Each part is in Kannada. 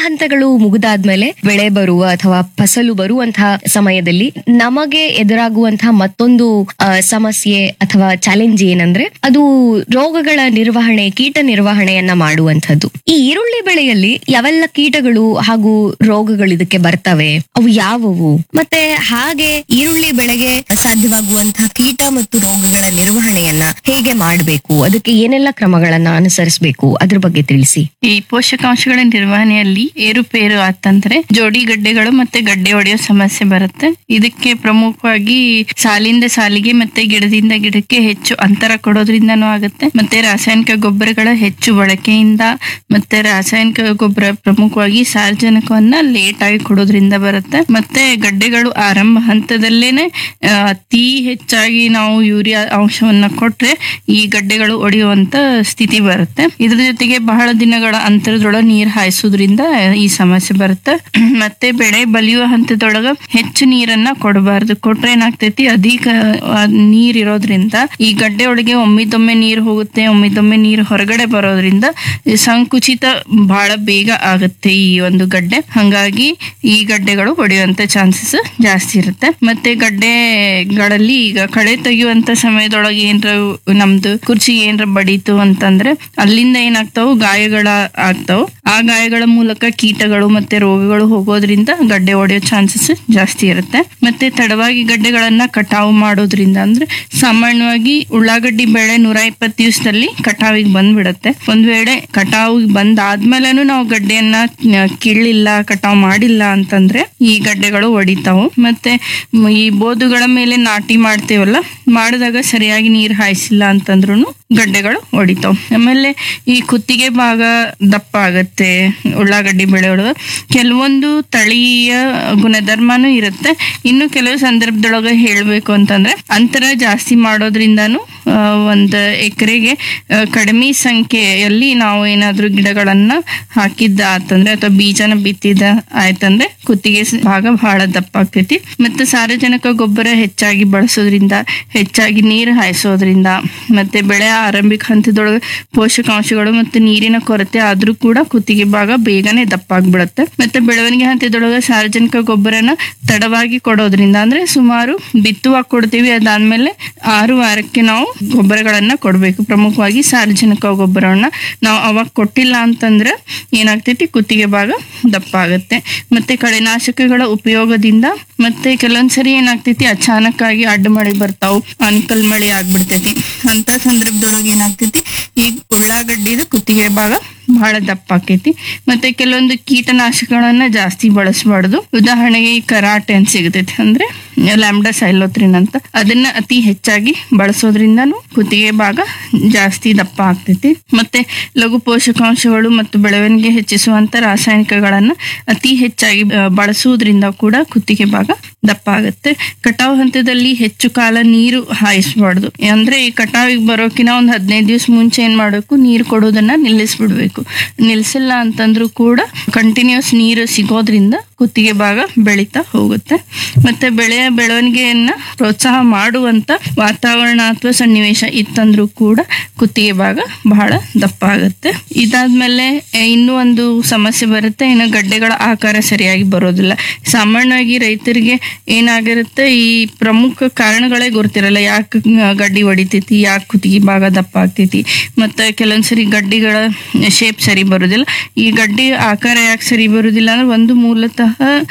ಹಂತಗಳು ಮುಗಿದಾದ್ಮೇಲೆ ಬೆಳೆ ಬರುವ ಅಥವಾ ಫಸಲು ಬರುವಂತಹ ಸಮಯದಲ್ಲಿ ನಮಗೆ ಎದುರಾಗುವಂತಹ ಮತ್ತೊಂದು ಆ, ಸಮಸ್ಯೆ ಅಥವಾ ಚಾಲೆಂಜ್ ಏನಂದ್ರೆ ಅದು ರೋಗಗಳ ನಿರ್ವಹಣೆ ಕೀಟ ನಿರ್ವಹಣೆಯನ್ನ ಮಾಡುವಂಥದ್ದು ಈ ಈರುಳ್ಳಿ ಬೆಳೆಯಲ್ಲಿ ಯಾವೆಲ್ಲ ಕೀಟಗಳು ಹಾಗೂ ರೋಗಗಳು ಇದಕ್ಕೆ ಬರ್ತವೆ ಅವು ಯಾವುವು ಮತ್ತೆ ಹಾಗೆ ಈರುಳ್ಳಿ ಬೆಳೆಗೆ ಸಾಧ್ಯವಾಗುವಂತಹ ಕೀಟ ಮತ್ತು ರೋಗಗಳ ನಿರ್ವಹಣೆಯನ್ನ ಹೇಗೆ ಮಾಡಬೇಕು ಅದಕ್ಕೆ ಏನೆಲ್ಲ ಕ್ರಮಗಳನ್ನ ಅನುಸರಿಸಬೇಕು ಅದ್ರ ಬಗ್ಗೆ ತಿಳಿಸಿ ಈ ಪೋಷಕಾಂಶಗಳ ನಿರ್ವಹಣೆಯಲ್ಲಿ ಏರುಪೇರು ಆತಂದ್ರೆ ಜೋಡಿ ಗಡ್ಡೆಗಳು ಮತ್ತೆ ಗಡ್ಡೆ ಒಡೆಯೋ ಸಮಸ್ಯೆ ಬರುತ್ತೆ ಇದಕ್ಕೆ ಪ್ರಮುಖವಾಗಿ ಸಾಲಿಂದ ಸಾಲಿಗೆ ಮತ್ತೆ ಗಿಡದಿಂದ ಗಿಡಕ್ಕೆ ಹೆಚ್ಚು ಅಂತರ ಕೊಡೋದ್ರಿಂದನೂ ಆಗುತ್ತೆ ಮತ್ತೆ ರಾಸಾಯನಿಕ ಗೊಬ್ಬರಗಳ ಹೆಚ್ಚು ಬಳಕೆಯಿಂದ ಮತ್ತೆ ರಾಸಾಯನಿಕ ಗೊಬ್ಬರ ಪ್ರಮುಖವಾಗಿ ಸಾರ್ವಜನಿಕವನ್ನ ಲೇಟ್ ಆಗಿ ಕೊಡೋದ್ರಿಂದ ಬರುತ್ತೆ ಮತ್ತೆ ಗಡ್ಡೆಗಳು ಆರಂಭ ಹಂತದಲ್ಲೇನೆ ಆ, ಅತಿ ಹೆಚ್ಚಾಗಿ ನಾವು ಯೂರಿಯಾ ಅಂಶವನ್ನ ಕೊಟ್ರೆ ಈ ಗಡ್ಡೆಗಳು ಒಡೆಯುವಂತ ಸ್ಥಿತಿ ಬರುತ್ತೆ ಇದ್ರ ಜೊತೆಗೆ ಬಹಳ ದಿನಗಳ ಅಂತರದೊಳಗೆ ನೀರ್ ಹಾಯಿಸೋದ್ರಿಂದ ಈ ಸಮಸ್ಯೆ ಬರುತ್ತೆ ಮತ್ತೆ ಬೆಳೆ ಬಲಿಯುವ ಹಂತದೊಳಗ ಹೆಚ್ಚು ನೀರನ್ನ ಕೊಡಬಾರ್ದು ಕೊಟ್ರೆ ಏನಾಗ್ತೈತಿ ಅಧಿಕ ಆ, ನೀರ್ ಇರೋದ್ರಿಂದ ಈ ಗಡ್ಡೆ ಒಳಗೆ ಒಮ್ಮಿದೊಮ್ಮೆ ನೀರ್ ಹೋಗುತ್ತೆ ಒಮ್ಮಿದೊಮ್ಮೆ ನೀರ್ ಹೊರಗಡೆ ಬರೋದ್ರಿಂದ ಈ ಸಂಕುಚಿತ ಬಹಳ ಬೇಗ ಆಗುತ್ತೆ ಈ ಒಂದು ಗಡ್ಡೆ ಹಂಗಾಗಿ ಈ ಗಡ್ಡೆಗಳು ಒಡೆಯುವಂತ ಚಾನ್ಸಸ್ ಜಾಸ್ತಿ ಇರುತ್ತೆ ಮತ್ತೆ ಗಡ್ಡೆಗಳಲ್ಲಿ ಈಗ ಕಳೆ ತೆಗೆಯುವಂತ ಸಮಯದೊಳಗೆ ಏನ್ರ ನಮ್ದು ಕುರ್ಚಿ ಏನ್ರ ಬಡೀತು ಅಂತಂದ್ರೆ ಅಲ್ಲಿಂದ ಏನಾಗ್ತಾವು ಗಾಯಗಳ ಆಗ್ತಾವು ಆ ಗಾಯಗಳ ಮೂಲಕ ಕೀಟಗಳು ಮತ್ತೆ ರೋಗಗಳು ಹೋಗೋದ್ರಿಂದ ಗಡ್ಡೆ ಒಡೆಯೋ ಚಾನ್ಸಸ್ ಜಾಸ್ತಿ ಇರುತ್ತೆ ಮತ್ತೆ ತಡವಾಗಿ ಗಡ್ಡೆಗಳನ್ನ ಕಟಾವು ಮಾಡೋದ್ರಿಂದ ಅಂದ್ರೆ ಸಾಮಾನ್ಯವಾಗಿ ಉಳ್ಳಾಗಡ್ಡಿ ಬೆಳೆ ನೂರ ಇಪ್ಪತ್ತು ದಿವಸದಲ್ಲಿ ಕಟಾವಿಗೆ ಬಂದ್ಬಿಡತ್ತೆ ಒಂದ್ ವೇಳೆ ಕಟಾವಿಗೆ ಬಂದಾದ್ಮೇಲೆನು ನಾವು ಗಡ್ಡೆಯನ್ನ ನ- ಕೀಳಿಲ್ಲ ಕಟಾವ್ ಮಾಡಿಲ್ಲ ಅಂತಂದ್ರೆ ಈ ಗಡ್ಡೆಗಳು ಒಡಿತಾವು ಮತ್ತೆ ಮ್- ಈ ಬೋದುಗಳ ಮೇಲೆ ನಾಟಿ ಮಾಡ್ತೇವಲ್ಲ ಮಾಡಿದಾಗ ಸರಿಯಾಗಿ ನೀರ್ ಹಾಯಿಸಿಲ್ಲ ಅಂತಂದ್ರೂ ಗಡ್ಡೆಗಳು ಒಡಿತಾವ್ ಆಮೇಲೆ ಈ ಕುತ್ತಿಗೆ ಭಾಗ ದಪ್ಪ ಆಗತ್ತೆ ಉಳ್ಳಾಗಡ್ಡಿ ಬೆಳೆ ಒಳಗ ಕೆಲವೊಂದು ತಳಿಯ ಗುಣಧರ್ಮನೂ ಇರುತ್ತೆ ಇನ್ನು ಕೆಲವು ಸಂದರ್ಭದೊಳಗ ಹೇಳ್ಬೇಕು ಅಂತಂದ್ರೆ ಅಂತರ ಜಾಸ್ತಿ ಮಾಡೋದ್ರಿಂದಾನು ಆ, ಒಂದ್ ಎಕರೆಗೆ ಕಡಿಮೆ ಸಂಖ್ಯೆಯಲ್ಲಿ ನಾವು ಏನಾದ್ರೂ ಗಿಡಗಳನ್ನ ಹಾಕಿದ್ದ ಆತಂದ್ರೆ ಅಥವಾ ಬೀಜನ ಬಿತ್ತಿದ ಆಯ್ತಂದ್ರೆ ಕುತ್ತಿಗೆ ಸ- ಭಾಗ ಬಹಳ ದಪ್ಪ ಆಗ್ತೈತಿ ಮತ್ತೆ ಸಾರಜನಕ ಗೊಬ್ಬರ ಹೆಚ್ಚಾಗಿ ಬಳಸೋದ್ರಿಂದ ಹೆಚ್ಚಾಗಿ ನೀರು ಹಾಯಿಸೋದ್ರಿಂದ ಮತ್ತೆ ಬೆಳೆ ಆರಂಭಿಕ ಹಂತದೊಳಗೆ ಪೋಷಕಾಂಶಗಳು ಮತ್ತು ನೀರಿನ ಕೊರತೆ ಆದ್ರೂ ಕೂಡ ಕುತ್ತಿಗೆ ಭಾಗ ಬೇಗನೆ ದಪ್ಪ ಆಗ್ಬಿಡುತ್ತೆ ಮತ್ತೆ ಬೆಳವಣಿಗೆ ಹಂತದೊಳಗೆ ಸಾರ್ವಜನಿಕ ಗೊಬ್ಬರನ ತಡವಾಗಿ ಕೊಡೋದ್ರಿಂದ ಅಂದ್ರೆ ಸುಮಾರು ಬಿತ್ತುವಾಗ ಕೊಡ್ತೀವಿ ಅದಾದ್ಮೇಲೆ ಆರು ವಾರಕ್ಕೆ ನಾವು ಗೊಬ್ಬರಗಳನ್ನ ಕೊಡ್ಬೇಕು ಪ್ರಮುಖವಾಗಿ ಸಾರ್ವಜನಿಕ ಗೊಬ್ಬರವನ್ನ ನಾವು ಅವಾಗ ಕೊಟ್ಟಿಲ್ಲ ಅಂತಂದ್ರೆ ಏನಾಗ್ತೈತಿ ಕುತ್ತಿಗೆ ಭಾಗ ದಪ್ಪ ಆಗುತ್ತೆ ಮತ್ತೆ ಕಳೆನಾಶಕಗಳ ಉಪಯೋಗದಿಂದ ಮತ್ತೆ ಕೆಲವೊಂದ್ಸರಿ ಏನಾಗ್ತೈತಿ ಅಚಾನಕ್ ಆಗಿ ಅಡ್ಡ ಮಳೆ ಬರ್ತಾವು ಅನ್ಕಲ್ ಮಳೆ ಆಗ್ಬಿಡ್ತೈತಿ ಅಂತ ಸಂದರ್ಭದೊಳಗೆ ಏನಾಗ್ತೈತಿ ಈ ಉಳ್ಳಾಗಡ್ಡಿದು ಕುತ್ತಿಗೆ ಭಾಗ ಬಹಳ ದಪ್ಪ ಆಕೈತಿ ಮತ್ತೆ ಕೆಲವೊಂದು ಕೀಟನಾಶಕಗಳನ್ನ ಜಾಸ್ತಿ ಬಳಸಬಾರ್ದು ಉದಾಹರಣೆಗೆ ಈ ಕರಾಟೆ ಅಂತ ಸಿಗತೈತಿ ಅಂದ್ರೆ ಲ್ಯಾಂಬ್ಡಾ ಸೈಲೋತ್ರಿನ್ ಅಂತ ಅದನ್ನ ಅತಿ ಹೆಚ್ಚಾಗಿ ಬಳಸೋದ್ರಿಂದನೂ ಕುತ್ತಿಗೆ ಭಾಗ ಜಾಸ್ತಿ ದಪ್ಪ ಆಗ್ತೈತಿ ಮತ್ತೆ ಲಘು ಪೋಷಕಾಂಶಗಳು ಮತ್ತು ಬೆಳವಣಿಗೆ ಹೆಚ್ಚಿಸುವಂತ ರಾಸಾಯನಿಕಗಳನ್ನ ಅತಿ ಹೆಚ್ಚಾಗಿ ಆ, ಬಳಸುವುದರಿಂದ ಕೂಡ ಕುತ್ತಿಗೆ ಭಾಗ ದಪ್ಪ ಆಗುತ್ತೆ ಕಟಾವು ಹಂತದಲ್ಲಿ ಹೆಚ್ಚು ಕಾಲ ನೀರು ಹಾಯಿಸಬಾರ್ದು ಅಂದ್ರೆ ಈ ಕಟಾವಿಗೆ ಬರೋಕಿನ ಒಂದ್ ಹದಿನೈದು ದಿವಸ ಮುಂಚೆ ಏನ್ ಮಾಡಬೇಕು ನೀರು ಕೊಡೋದನ್ನ ನಿಲ್ಲಿಸ್ಬಿಡ್ಬೇಕು ನಿಲ್ಸಿಲ್ಲ ಅಂತಂದ್ರೂ ಕೂಡ ಕಂಟಿನ್ಯೂಸ್ ನೀರು ಸಿಗೋದ್ರಿಂದ ಕುತ್ತಿಗೆ ಭಾಗ ಬೆಳೀತಾ ಹೋಗುತ್ತೆ ಮತ್ತೆ ಬೆಳೆಯ ಬೆಳವಣಿಗೆಯನ್ನ ಪ್ರೋತ್ಸಾಹ ಮಾಡುವಂತ ವಾತಾವರಣ ಅಥವಾ ಸನ್ನಿವೇಶ ಇತ್ತಂದ್ರೂ ಕೂಡ ಕುತ್ತಿಗೆ ಭಾಗ ಬಹಳ ದಪ್ಪ ಆಗುತ್ತೆ ಇದಾದ್ಮೇಲೆ ಎ, ಇನ್ನೂ ಒಂದು ಸಮಸ್ಯೆ ಬರುತ್ತೆ ಇನ್ನು ಗಡ್ಡೆಗಳ ಆಕಾರ ಸರಿಯಾಗಿ ಬರೋದಿಲ್ಲ ಸಾಮಾನ್ಯವಾಗಿ ರೈತರಿಗೆ ಏನಾಗಿರುತ್ತೆ ಈ ಪ್ರಮುಖ ಕಾರಣಗಳೇ ಗೊತ್ತಿರಲ್ಲ ಯಾಕೆ ಗಡ್ಡಿ ಹೊಡಿತೈತಿ ಯಾಕೆ ಕುತ್ತಿಗೆ ಭಾಗ ದಪ್ಪ ಆಗ್ತೈತಿ ಮತ್ತೆ ಕೆಲವೊಂದ್ಸರಿ ಗಡ್ಡಿಗಳ ಶೇಪ್ ಸರಿ ಬರೋದಿಲ್ಲ ಈ ಗಡ್ಡಿ ಆಕಾರ ಯಾಕೆ ಸರಿ ಬರುದಿಲ್ಲ ಅಂದ್ರೆ ಒಂದು ಮೂಲತಃ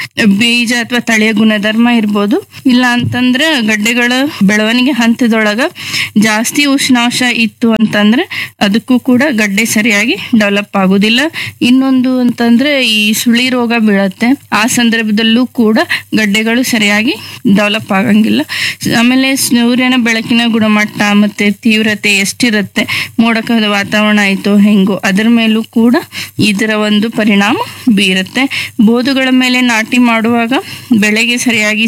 ಬೀಜ ಅಥವಾ ತಳಿಯ ಗುಣಧರ್ಮ ಇರ್ಬೋದು ಇಲ್ಲ ಅಂತಂದ್ರೆ ಗಡ್ಡೆಗಳ ಬೆಳವಣಿಗೆ ಹಂತದೊಳಗ ಜಾಸ್ತಿ ಉಷ್ಣಾಂಶ ಇತ್ತು ಅಂತಂದ್ರೆ ಅದಕ್ಕೂ ಕೂಡ ಗಡ್ಡೆ ಸರಿಯಾಗಿ ಡೆವಲಪ್ ಆಗುದಿಲ್ಲ ಇನ್ನೊಂದು ಅಂತಂದ್ರೆ ಈ ಸುಳಿ ರೋಗ ಬೀಳತ್ತೆ ಆ ಸಂದರ್ಭದಲ್ಲೂ ಕೂಡ ಗಡ್ಡೆಗಳು ಸರಿಯಾಗಿ ಡೆವಲಪ್ ಆಗಂಗಿಲ್ಲ ಆಮೇಲೆ ಸೂರ್ಯನ ಬೆಳಕಿನ ಗುಣಮಟ್ಟ ಮತ್ತೆ ತೀವ್ರತೆ ಎಷ್ಟಿರುತ್ತೆ ಮೋಡಕದ ವಾತಾವರಣ ಆಯ್ತು ಹೆಂಗೋ ಅದರ ಮೇಲೂ ಕೂಡ ಇದರ ಒಂದು ಪರಿಣಾಮ ಬೀರುತ್ತೆ ಬೋಧುಗಳ ಮೇಲೆ ನಾಟಿ ಮಾಡುವಾಗ ಬೆಳೆಗೆ ಸರಿಯಾಗಿ ಸಾರಜನಕ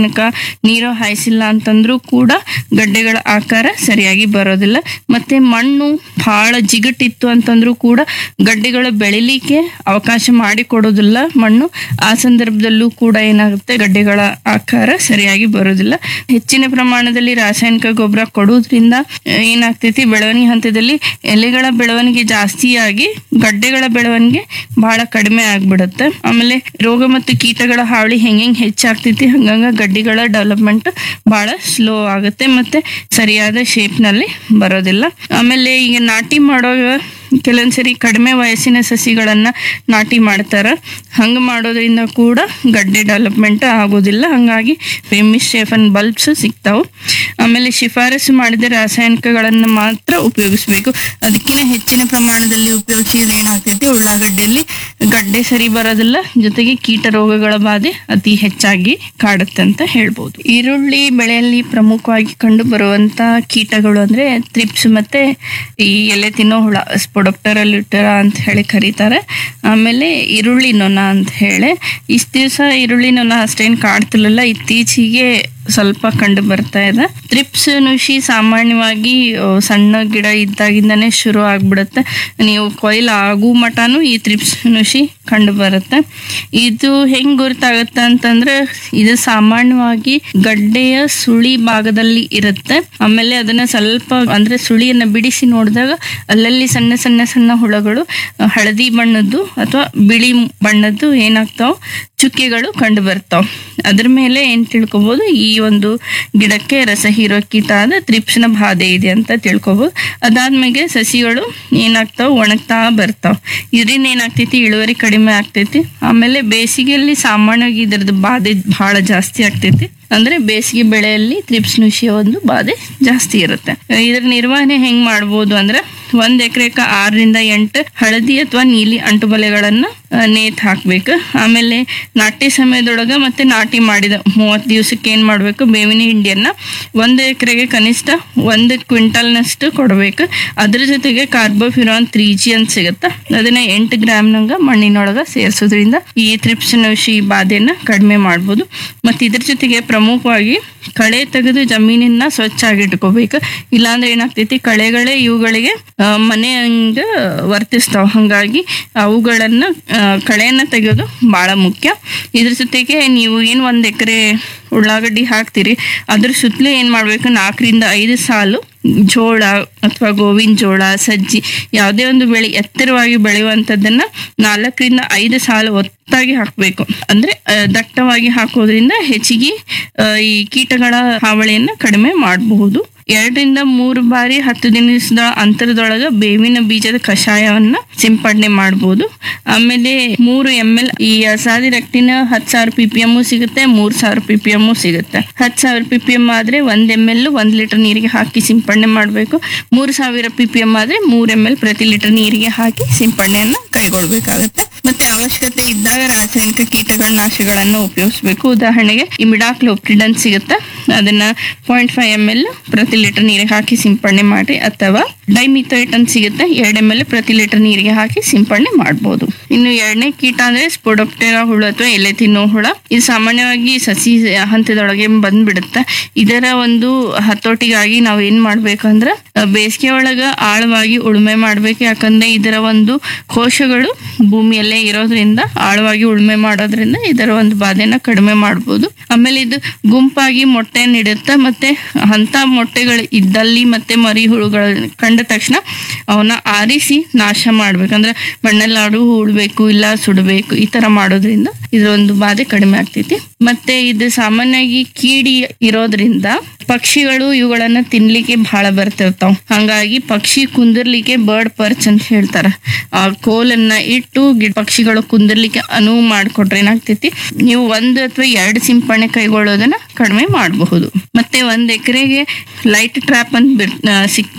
ತನಕ ನೀರು ಹಾಯಿಸಿಲ್ಲ ಅಂತಂದ್ರೂ ಕೂಡ ಗಡ್ಡೆಗಳ ಆಕಾರ ಸರಿಯಾಗಿ ಬರೋದಿಲ್ಲ ಮತ್ತೆ ಮಣ್ಣು ಬಹಳ ಜಿಗಟಿತ್ತು ಅಂತಂದ್ರೂ ಕೂಡ ಗಡ್ಡೆಗಳು ಬೆಳಿಲಿಕ್ಕೆ ಅವಕಾಶ ಮಾಡಿಕೊಡೋದಿಲ್ಲ ಮಣ್ಣು ಆ ಸಂದರ್ಭದಲ್ಲೂ ಕೂಡ ಏನಾಗುತ್ತೆ ಗಡ್ಡೆಗಳ ಆಕಾರ ಸರಿಯಾಗಿ ಬರೋದಿಲ್ಲ ಹೆಚ್ಚಿನ ಪ್ರಮಾಣದಲ್ಲಿ ರಾಸಾಯನಿಕ ಗೊಬ್ಬರ ಕೊಡೋದ್ರಿಂದ ಆ, ಏನಾಗ್ತೈತಿ ಬೆಳವಣಿಗೆ ಹಂತದಲ್ಲಿ ಎಲೆಗಳ ಬೆಳವಣಿಗೆ ಜಾಸ್ತಿಯಾಗಿ ಗಡ್ಡೆಗಳ ಬೆಳವಣಿಗೆ ಬಹಳ ಕಡಿಮೆ ಆಗ್ಬಿಡುತ್ತೆ ಆಮೇಲೆ ರೋಗ ಮತ್ತು ಕೀಟಗಳ ಹಾವಳಿ ಹೆಂಗ್ ಹೆಂಗ್ ಹೆಚ್ಚಾಗ್ತೈತಿ ಹಂಗಂಗ ಗಡ್ಡೆಗಳ ಡೆವಲಪ್ಮೆಂಟ್ ಬಹಳ ಸ್ಲೋ ಆಗುತ್ತೆ ಮತ್ತೆ ಸರಿಯಾದ ಶೇಪ್ ನಲ್ಲಿ ಬರೋದಿಲ್ಲ ಆಮೇಲೆ ಈಗ ನಾಟಿ ಮಾಡುವಾಗ ಕೆಲವೊಂದ್ಸರಿ ಕಡಿಮೆ ವಯಸ್ಸಿನ ಸಸಿಗಳನ್ನ ನಾಟಿ ಮಾಡ್ತಾರ ಹಂಗ ಮಾಡೋದ್ರಿಂದ ಕೂಡ ಗಡ್ಡೆ ಡೆವಲಪ್ಮೆಂಟ್ ಆಗೋದಿಲ್ಲ ಹಂಗಾಗಿ ಫೆಮಿಸ್ಟೇಫನ್ ಬಲ್ಬ್ಸ್ ಸಿಗ್ತಾವು ಆಮೇಲೆ ಶಿಫಾರಸು ಮಾಡಿದ ರಾಸಾಯನಿಕಗಳನ್ನ ಮಾತ್ರ ಉಪಯೋಗಿಸ್ಬೇಕು ಅದಕ್ಕಿಂತ ಹೆಚ್ಚಿನ ಪ್ರಮಾಣದಲ್ಲಿ ಉಪಯೋಗಿಸಿದ್ರೆ ಏನಾಗ್ತೈತಿ ಉಳ್ಳಾಗಡ್ಡೆಯಲ್ಲಿ ಗಡ್ಡೆ ಸರಿ ಬರೋದಿಲ್ಲ ಜೊತೆಗೆ ಕೀಟ ರೋಗಗಳ ಬಾಧೆ ಅತಿ ಹೆಚ್ಚಾಗಿ ಕಾಡುತ್ತೆ ಅಂತ ಹೇಳ್ಬೋದು ಈರುಳ್ಳಿ ಬೆಳೆಯಲ್ಲಿ ಪ್ರಮುಖವಾಗಿ ಕಂಡು ಬರುವಂತ ಕೀಟಗಳು ಅಂದ್ರೆ ತ್ರಿಪ್ಸ್ ಮತ್ತೆ ಈ ಎಲೆ ತಿನ್ನೋ ಹುಳ ಸ್ಪೊಡೊಪ್ಟರ ಲ್ಯೂಟರ ಅಂತ ಹೇಳಿ ಕರೀತಾರೆ ಆಮೇಲೆ ಈರುಳ್ಳಿ ನೊಣ ಅಂತ ಹೇಳಿ ಇಷ್ಟ ದಿವಸ ಈರುಳ್ಳಿ ನೊಣ ಅಷ್ಟೇನು ಕಾಡ್ತಿರ್ಲಿಲ್ಲ ಇತ್ತೀಚೆಗೆ ಸ್ವಲ್ಪ ಕಂಡು ಬರ್ತಾ ಇದೆ ತ್ರಿಪ್ಸ್ ನುಷಿ ಸಾಮಾನ್ಯವಾಗಿ ಆ, ಸಣ್ಣ ಗಿಡ ಇದ್ದಾಗಿಂದನೇ ಶುರು ಆಗ್ಬಿಡುತ್ತೆ ನೀವು ಕೊಯ್ಲು ಆಗೋ ಮಟನೂ ಈ ತ್ರಿಪ್ಸ್ ನುಷಿ ಕಂಡು ಬರುತ್ತೆ ಇದು ಹೆಂಗ್ ಗೊತ್ತಾಗುತ್ತೆ ಅಂತಂದ್ರೆ ಇದು ಸಾಮಾನ್ಯವಾಗಿ ಗಡ್ಡೆಯ ಸುಳಿ ಭಾಗದಲ್ಲಿ ಇರುತ್ತೆ ಆಮೇಲೆ ಅದನ್ನ ಸ್ವಲ್ಪ ಅಂದ್ರೆ ಸುಳಿಯನ್ನ ಬಿಡಿಸಿ ನೋಡಿದಾಗ ಅಲ್ಲಲ್ಲಿ ಸಣ್ಣ ಸಣ್ಣ ಸಣ್ಣ ಹುಳಗಳು ಆ, ಹಳದಿ ಬಣ್ಣದ್ದು ಅಥವಾ ಬಿಳಿ ಬಣ್ಣದ್ದು ಏನಾಗ್ತಾವ ಚುಕ್ಕೆಗಳು ಕಂಡು ಬರ್ತಾವ ಅದ್ರ ಮೇಲೆ ಏನ್ ತಿಳ್ಕೊಬಹುದು ಈ ಒಂದು ಗಿಡಕ್ಕೆ ರಸ ಹೀರೋ ಕೀಟ ಆದ ತ್ರಿಪ್ಸ್ನ ಬಾಧೆ ಇದೆ ಅಂತ ತಿಳ್ಕೊಬಹುದು ಅದಾದ್ಮೇಲೆ ಸಸಿಗಳು ಏನಾಗ್ತಾವ ಒಣಗ್ತಾ ಬರ್ತಾವ ಇದರಿಂದ ಏನಾಗ್ತೈತಿ ಇಳುವರಿ ಕಡಿಮೆ ಆಗ್ತೈತಿ ಆಮೇಲೆ ಬೇಸಿಗೆಯಲ್ಲಿ ಸಾಮಾನ್ಯವಾಗಿ ಇದ್ರದ್ದು ಬಾಧೆ ಬಹಳ ಜಾಸ್ತಿ ಆಗ್ತೈತಿ ಅಂದ್ರೆ ಬೇಸಿಗೆ ಬೆಳೆಯಲ್ಲಿ ತ್ರಿಪ್ಸ್ ನುಷಿಯ ಒಂದು ಬಾಧೆ ಜಾಸ್ತಿ ಇರುತ್ತೆ ಇದ್ರ ನಿರ್ವಹಣೆ ಹೆಂಗ್ ಮಾಡ್ಬೋದು ಅಂದ್ರೆ ಒಂದ್ ಎಕರೆಕ ಆರರಿಂದ ಎಂಟು ಹಳದಿ ಅಥವಾ ನೀಲಿ ಅಂಟುಬಲೆಗಳನ್ನ ಆ, ನೇತ್ ಹಾಕ್ಬೇಕು ಆಮೇಲೆ ನಾಟಿ ಸಮಯದೊಳಗ ಮತ್ತೆ ನಾಟಿ ಮಾಡಿದ ಮೂವತ್ತು ದಿವಸಕ್ಕೆ ಏನ್ ಮಾಡ್ಬೇಕು ಬೇವಿನ ಹಿಂಡಿಯನ್ನ ಒಂದು ಎಕರೆಗೆ ಕನಿಷ್ಠ ಒಂದು ಕ್ವಿಂಟಲ್ನಷ್ಟು ಕೊಡಬೇಕು ಅದ್ರ ಜೊತೆಗೆ ಕಾರ್ಬೋಫಿರಾನ್ ತ್ರೀ ಜಿ ಅಂತ ಸಿಗುತ್ತೆ ಅದನ್ನ ಎಂಟು ಗ್ರಾಮ್ನಂಗ ಮಣ್ಣಿನೊಳಗ ಸೇರಿಸೋದ್ರಿಂದ ಈ ತ್ರಿಪ್ಸ್ ನುಷಿ ಬಾಧೆನ ಕಡಿಮೆ ಮಾಡ್ಬೋದು ಮತ್ತೆ ಇದ್ರ ಜೊತೆಗೆ ಪ್ರಮುಖವಾಗಿ ಕಳೆ ತೆಗೆದು ಜಮೀನನ್ನ ಸ್ವಚ್ಛಾಗಿ ಇಟ್ಕೋಬೇಕು ಇಲ್ಲಾಂದ್ರೆ ಏನಾಗ್ತೈತಿ ಕಳೆಗಳೇ ಇವುಗಳಿಗೆ ಆ, ಮನೆ ಹಂಗ ವರ್ತಿಸ್ತಾವ ಹಂಗಾಗಿ ಅವುಗಳನ್ನ ಆ, ಕಳೆಯನ್ನ ತೆಗೆಯೋದು ಬಹಳ ಮುಖ್ಯ ಇದ್ರ ಜೊತೆಗೆ ನೀವು ಏನ್ ಒಂದ್ ಎಕರೆ ಉಳ್ಳಾಗಡ್ಡಿ ಹಾಕ್ತೀರಿ ಅದ್ರ ಸುತ್ತಲೂ ಏನ್ ಮಾಡ್ಬೇಕು ನಾಲ್ಕರಿಂದ ಐದು ಸಾಲು ಜೋಳ ಅಥವಾ ಗೋವಿನ ಜೋಳ ಸಜ್ಜಿ ಯಾವುದೇ ಒಂದು ಬೆಳೆ ಎತ್ತರವಾಗಿ ಬೆಳೆಯುವಂಥದ್ದನ್ನ ನಾಲ್ಕರಿಂದ ಐದು ಸಾಲು ಒತ್ತಾಗಿ ಹಾಕಬೇಕು ಅಂದ್ರೆ ಆ, ದಟ್ಟವಾಗಿ ಹಾಕೋದ್ರಿಂದ ಹೆಚ್ಚಿಗೆ ಆ, ಈ ಕೀಟಗಳ ಹಾವಳಿಯನ್ನ ಕಡಿಮೆ ಮಾಡಬಹುದು ಎರಡರಿಂದ ಮೂರು ಬಾರಿ ಹತ್ತು ದಿನದ ಅಂತರದೊಳಗ ಬೇವಿನ ಬೀಜದ ಕಷಾಯವನ್ನ ಸಿಂಪಡಣೆ ಮಾಡಬಹುದು ಆಮೇಲೆ ಮೂರು ಎಮ್ ಎಲ್ ಈ ಅಸಾದಿ ರಕ್ಟಿನ ಹತ್ತು ಸಾವಿರ ಪಿ ಪಿ ಎಮ್ ಸಿಗುತ್ತೆ ಮೂರ್ ಸಾವಿರ ಪಿ ಪಿ ಎಮ್ ಸಿಗುತ್ತೆ ಹತ್ತು ಸಾವಿರ ಪಿ ಪಿ ಎಮ್ ಆದ್ರೆ ಒಂದ್ ಎಮ್ ಎಲ್ ಒಂದ್ ಲೀಟರ್ ನೀರಿಗೆ ಹಾಕಿ ಸಿಂಪಡಣೆ ಮಾಡಬೇಕು ಮೂರು ಸಾವಿರ ಪಿ ಪಿ ಎಮ್ ಆದ್ರೆ ಮೂರ್ ಎಮ್ ಎಲ್ ಪ್ರತಿ ಲೀಟರ್ ನೀರಿಗೆ ಹಾಕಿ ಸಿಂಪಡಣೆಯನ್ನ ಕೈಗೊಳ್ಬೇಕಾಗತ್ತೆ ಮತ್ತೆ ಅವಶ್ಯಕತೆ ಇದ್ದಾಗ ರಾಸಾಯನಿಕ ಕೀಟಗಳ ನಾಶಗಳನ್ನ ಉಪಯೋಗಿಸಬೇಕು ಉದಾಹರಣೆಗೆ ಇಮಿಡಾಕ್ಲೋಪ್ರಿಡನ್ ಸಿಗುತ್ತೆ ಅದನ್ನ ಪಾಯಿಂಟ್ ಫೈವ್ ಎಮ್ ಎಲ್ ಪ್ರತಿ ಲೀಟರ್ ನೀರಿಗೆ ಹಾಕಿ ಸಿಂಪಡಣೆ ಮಾಡಿ ಅಥವಾ ಡೈಮಿಥೋಯಿಟನ್ ಸಿಗುತ್ತೆ ಎರಡ್ ಎಮ್ ಎಲ್ ಪ್ರತಿ ಲೀಟರ್ ನೀರಿಗೆ ಹಾಕಿ ಸಿಂಪಡಣೆ ಮಾಡಬಹುದು ಇನ್ನು ಎರಡನೇ ಕೀಟ ಅಂದ್ರೆ ಸ್ಪೊಡೊಪ್ಟೆರಾ ಹುಳು ಅಥವಾ ಎಲೆ ತಿನ್ನೋ ಹುಳ ಇದು ಸಾಮಾನ್ಯವಾಗಿ ಸಸಿ ಹಂತದೊಳಗೆ ಬಂದ್ಬಿಡುತ್ತೆ ಇದರ ಒಂದು ಹತೋಟಿಗಾಗಿ ನಾವು ಏನ್ ಮಾಡ್ಬೇಕಂದ್ರ ಆ, ಬೇಸಿಗೆ ಒಳಗ ಆಳವಾಗಿ ಉಳುಮೆ ಮಾಡ್ಬೇಕು ಯಾಕಂದ್ರೆ ಇದರ ಒಂದು ಕೋಶಗಳು ಭೂಮಿಯಲ್ಲೇ ಇರೋದ್ರಿಂದ ಆಳವಾಗಿ ಉಳುಮೆ ಮಾಡೋದ್ರಿಂದ ಇದರ ಒಂದು ಬಾಧೆನ ಕಡಿಮೆ ಮಾಡ್ಬೋದು ಆಮೇಲೆ ಇದು ಗುಂಪಾಗಿ ಮೊಟ್ಟೆ ನೀಡುತ್ತೆ ಮತ್ತೆ ಅಂತ ಮೊಟ್ಟೆಗಳು ಇದ್ದಲ್ಲಿ ಮತ್ತೆ ಮರಿ ಹುಳುಗಳು ಕಂಡ ತಕ್ಷಣ ಅವನ್ನ ಆರಿಸಿ ನಾಶ ಮಾಡ್ಬೇಕಂದ್ರೆ ಮಣ್ಣಲ್ಲಾಡು ಉಳ್ಬೇಕು ಇಲ್ಲ ಸುಡಬೇಕು ಈ ತರ ಮಾಡೋದ್ರಿಂದ ಇದ್ರ ಒಂದು ಬಾಧೆ ಕಡಿಮೆ ಆಗ್ತೈತಿ ಮತ್ತೆ ಇದು ಸಾಮಾನ್ಯವಾಗಿ ಕೀಡಿ ಇರೋದ್ರಿಂದ ಪಕ್ಷಿಗಳು ಇವುಗಳನ್ನ ತಿನ್ಲಿಕ್ಕೆ ಬಹಳ ಬರ್ತಿರ್ತಾವ ಹಂಗಾಗಿ ಪಕ್ಷಿ ಕುಂದಿರ್ಲಿಕ್ಕೆ ಬರ್ಡ್ ಪರ್ಚ್ ಅಂತ ಹೇಳ್ತಾರ ಆ ಕೋಲನ್ನ ಇಟ್ಟು ಗಿಡ ಪಕ್ಷಿಗಳು ಕುಂದಿರ್ಲಿಕ್ಕೆ ಅನುವು ಮಾಡಿಕೊಟ್ರೆ ಏನಾಗ್ತೈತಿ ನೀವು ಒಂದು ಅಥವಾ ಎರಡು ಸಿಂಪರಣೆ ಕೈಗೊಳ್ಳೋದನ್ನ ಕಡಿಮೆ ಮಾಡಬಹುದು ಮತ್ತೆ ಒಂದ್ ಎಕರೆಗೆ ಲೈಟ್ ಟ್ರ್ಯಾಪ್ ಅಂತ ಬಿಡ್- ಆ, ಸಿಗ್ತಾವ್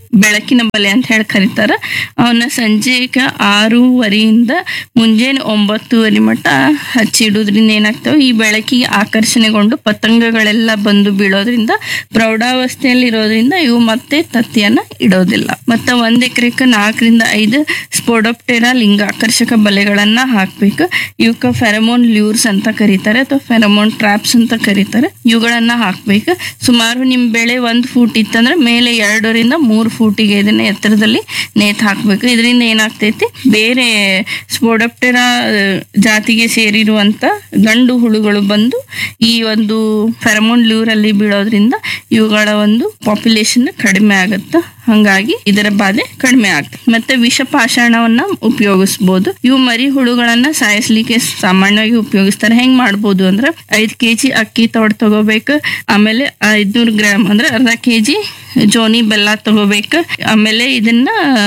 ಬೆಳಕಿನ ಬಲೆ ಅಂತ ಹೇಳಿ ಕರೀತಾರ ಅವನ್ನ ಸಂಜೆಗೆ ಆರೂವರೆಯಿಂದ ಮುಂಜಾನೆ ಒಂಬತ್ತುವರೆ ಮಟ್ಟ ಹಚ್ಚಿಡೋದ್ರಿಂದ ಏನಾಗ್ತವೆ ಈ ಬೆಳಕಿಗೆ ಆಕರ್ಷಣೆಗೊಂಡು ಪತಂಗಗಳೆಲ್ಲ ಬಂದು ಬೀಳೋದ್ರಿಂದ ಪ್ರೌಢಾವಸ್ಥೆಯಲ್ಲಿ ಇರೋದ್ರಿಂದ ಇವು ಮತ್ತೆ ತತ್ತಿಯನ್ನ ಇಡೋದಿಲ್ಲ ಮತ್ತೆ ಒಂದ್ ಎಕರೆಕ್ಕೆ ನಾಲ್ಕರಿಂದ ಐದು ಸ್ಪೋಡೋಪ್ಟೆರಾ ಲಿಂಗಾಕರ್ಷಕ ಬಲೆಗಳನ್ನ ಹಾಕ್ಬೇಕು ಇವಕ್ಕ ಫೆರಮೋನ್ ಲ್ಯೂರ್ಸ್ ಅಂತ ಕರೀತಾರೆ ಅಥವಾ ಫೆರಮೋನ್ ಟ್ರಾಪ್ಸ್ ಅಂತ ಕರೀತಾರೆ ಇವುಗಳನ್ನ ಹಾಕ್ಬೇಕು ಸುಮಾರು ನಿಮ್ ಬೆಳೆ ಒಂದ್ ಫೂಟ್ ಇತ್ತಂದ್ರೆ ಮೇಲೆ ಎರಡರಿಂದ ಮೂರು ಫೂಟಿಗೆ ಇದನ್ನ ಎತ್ತರದಲ್ಲಿ ನೇತ್ ಹಾಕ್ಬೇಕು ಇದರಿಂದ ಏನಾಗ್ತೈತಿ ಬೇರೆ ಸ್ಪೋಡಪ್ಟೆರಾ ಜಾತಿಗೆ ಸೇರಿರುವಂತ ಗಂಡು ಹುಳುಗಳು ಬಂದು ಈ ಒಂದು ಫೆರಮೋನ್ ಲ್ಯೂರ್ ಅಲ್ಲಿ ಬೀಳೋದ್ರಿಂದ ಇವುಗಳ ಒಂದು ಪಾಪ್ಯುಲೇಷನ್ ಕಡಿಮೆ ಆಗುತ್ತೆ ಹಂಗಾಗಿ ಇದರ ಬಾಧೆ ಕಡಿಮೆ ಆಗುತ್ತೆ ಮತ್ತೆ ವಿಷ ಪಾಷಾಣವನ್ನ ಉಪಯೋಗಿಸಬಹುದು ಇವು ಮರಿ ಹುಳುಗಳನ್ನ ಸಾಯಿಸ್ಲಿಕ್ಕೆ ಸಾಮಾನ್ಯವಾಗಿ ಉಪಯೋಗಿಸ್ತಾರೆ ಹೆಂಗ್ ಮಾಡ್ಬೋದು ಅಂದ್ರೆ ಐದ್ ಕೆಜಿ ಅಕ್ಕಿ ತೋಡ್ ತಗೋಬೇಕು ಆಮೇಲೆ ಐದ್ನೂರು ಗ್ರಾಮ್ ಅಂದ್ರೆ ಅರ್ಧ ಕೆಜಿ ಜೋನಿ ಬೆಲ್ಲ ತಗೋಬೇಕು ಆಮೇಲೆ ಇದನ್ನ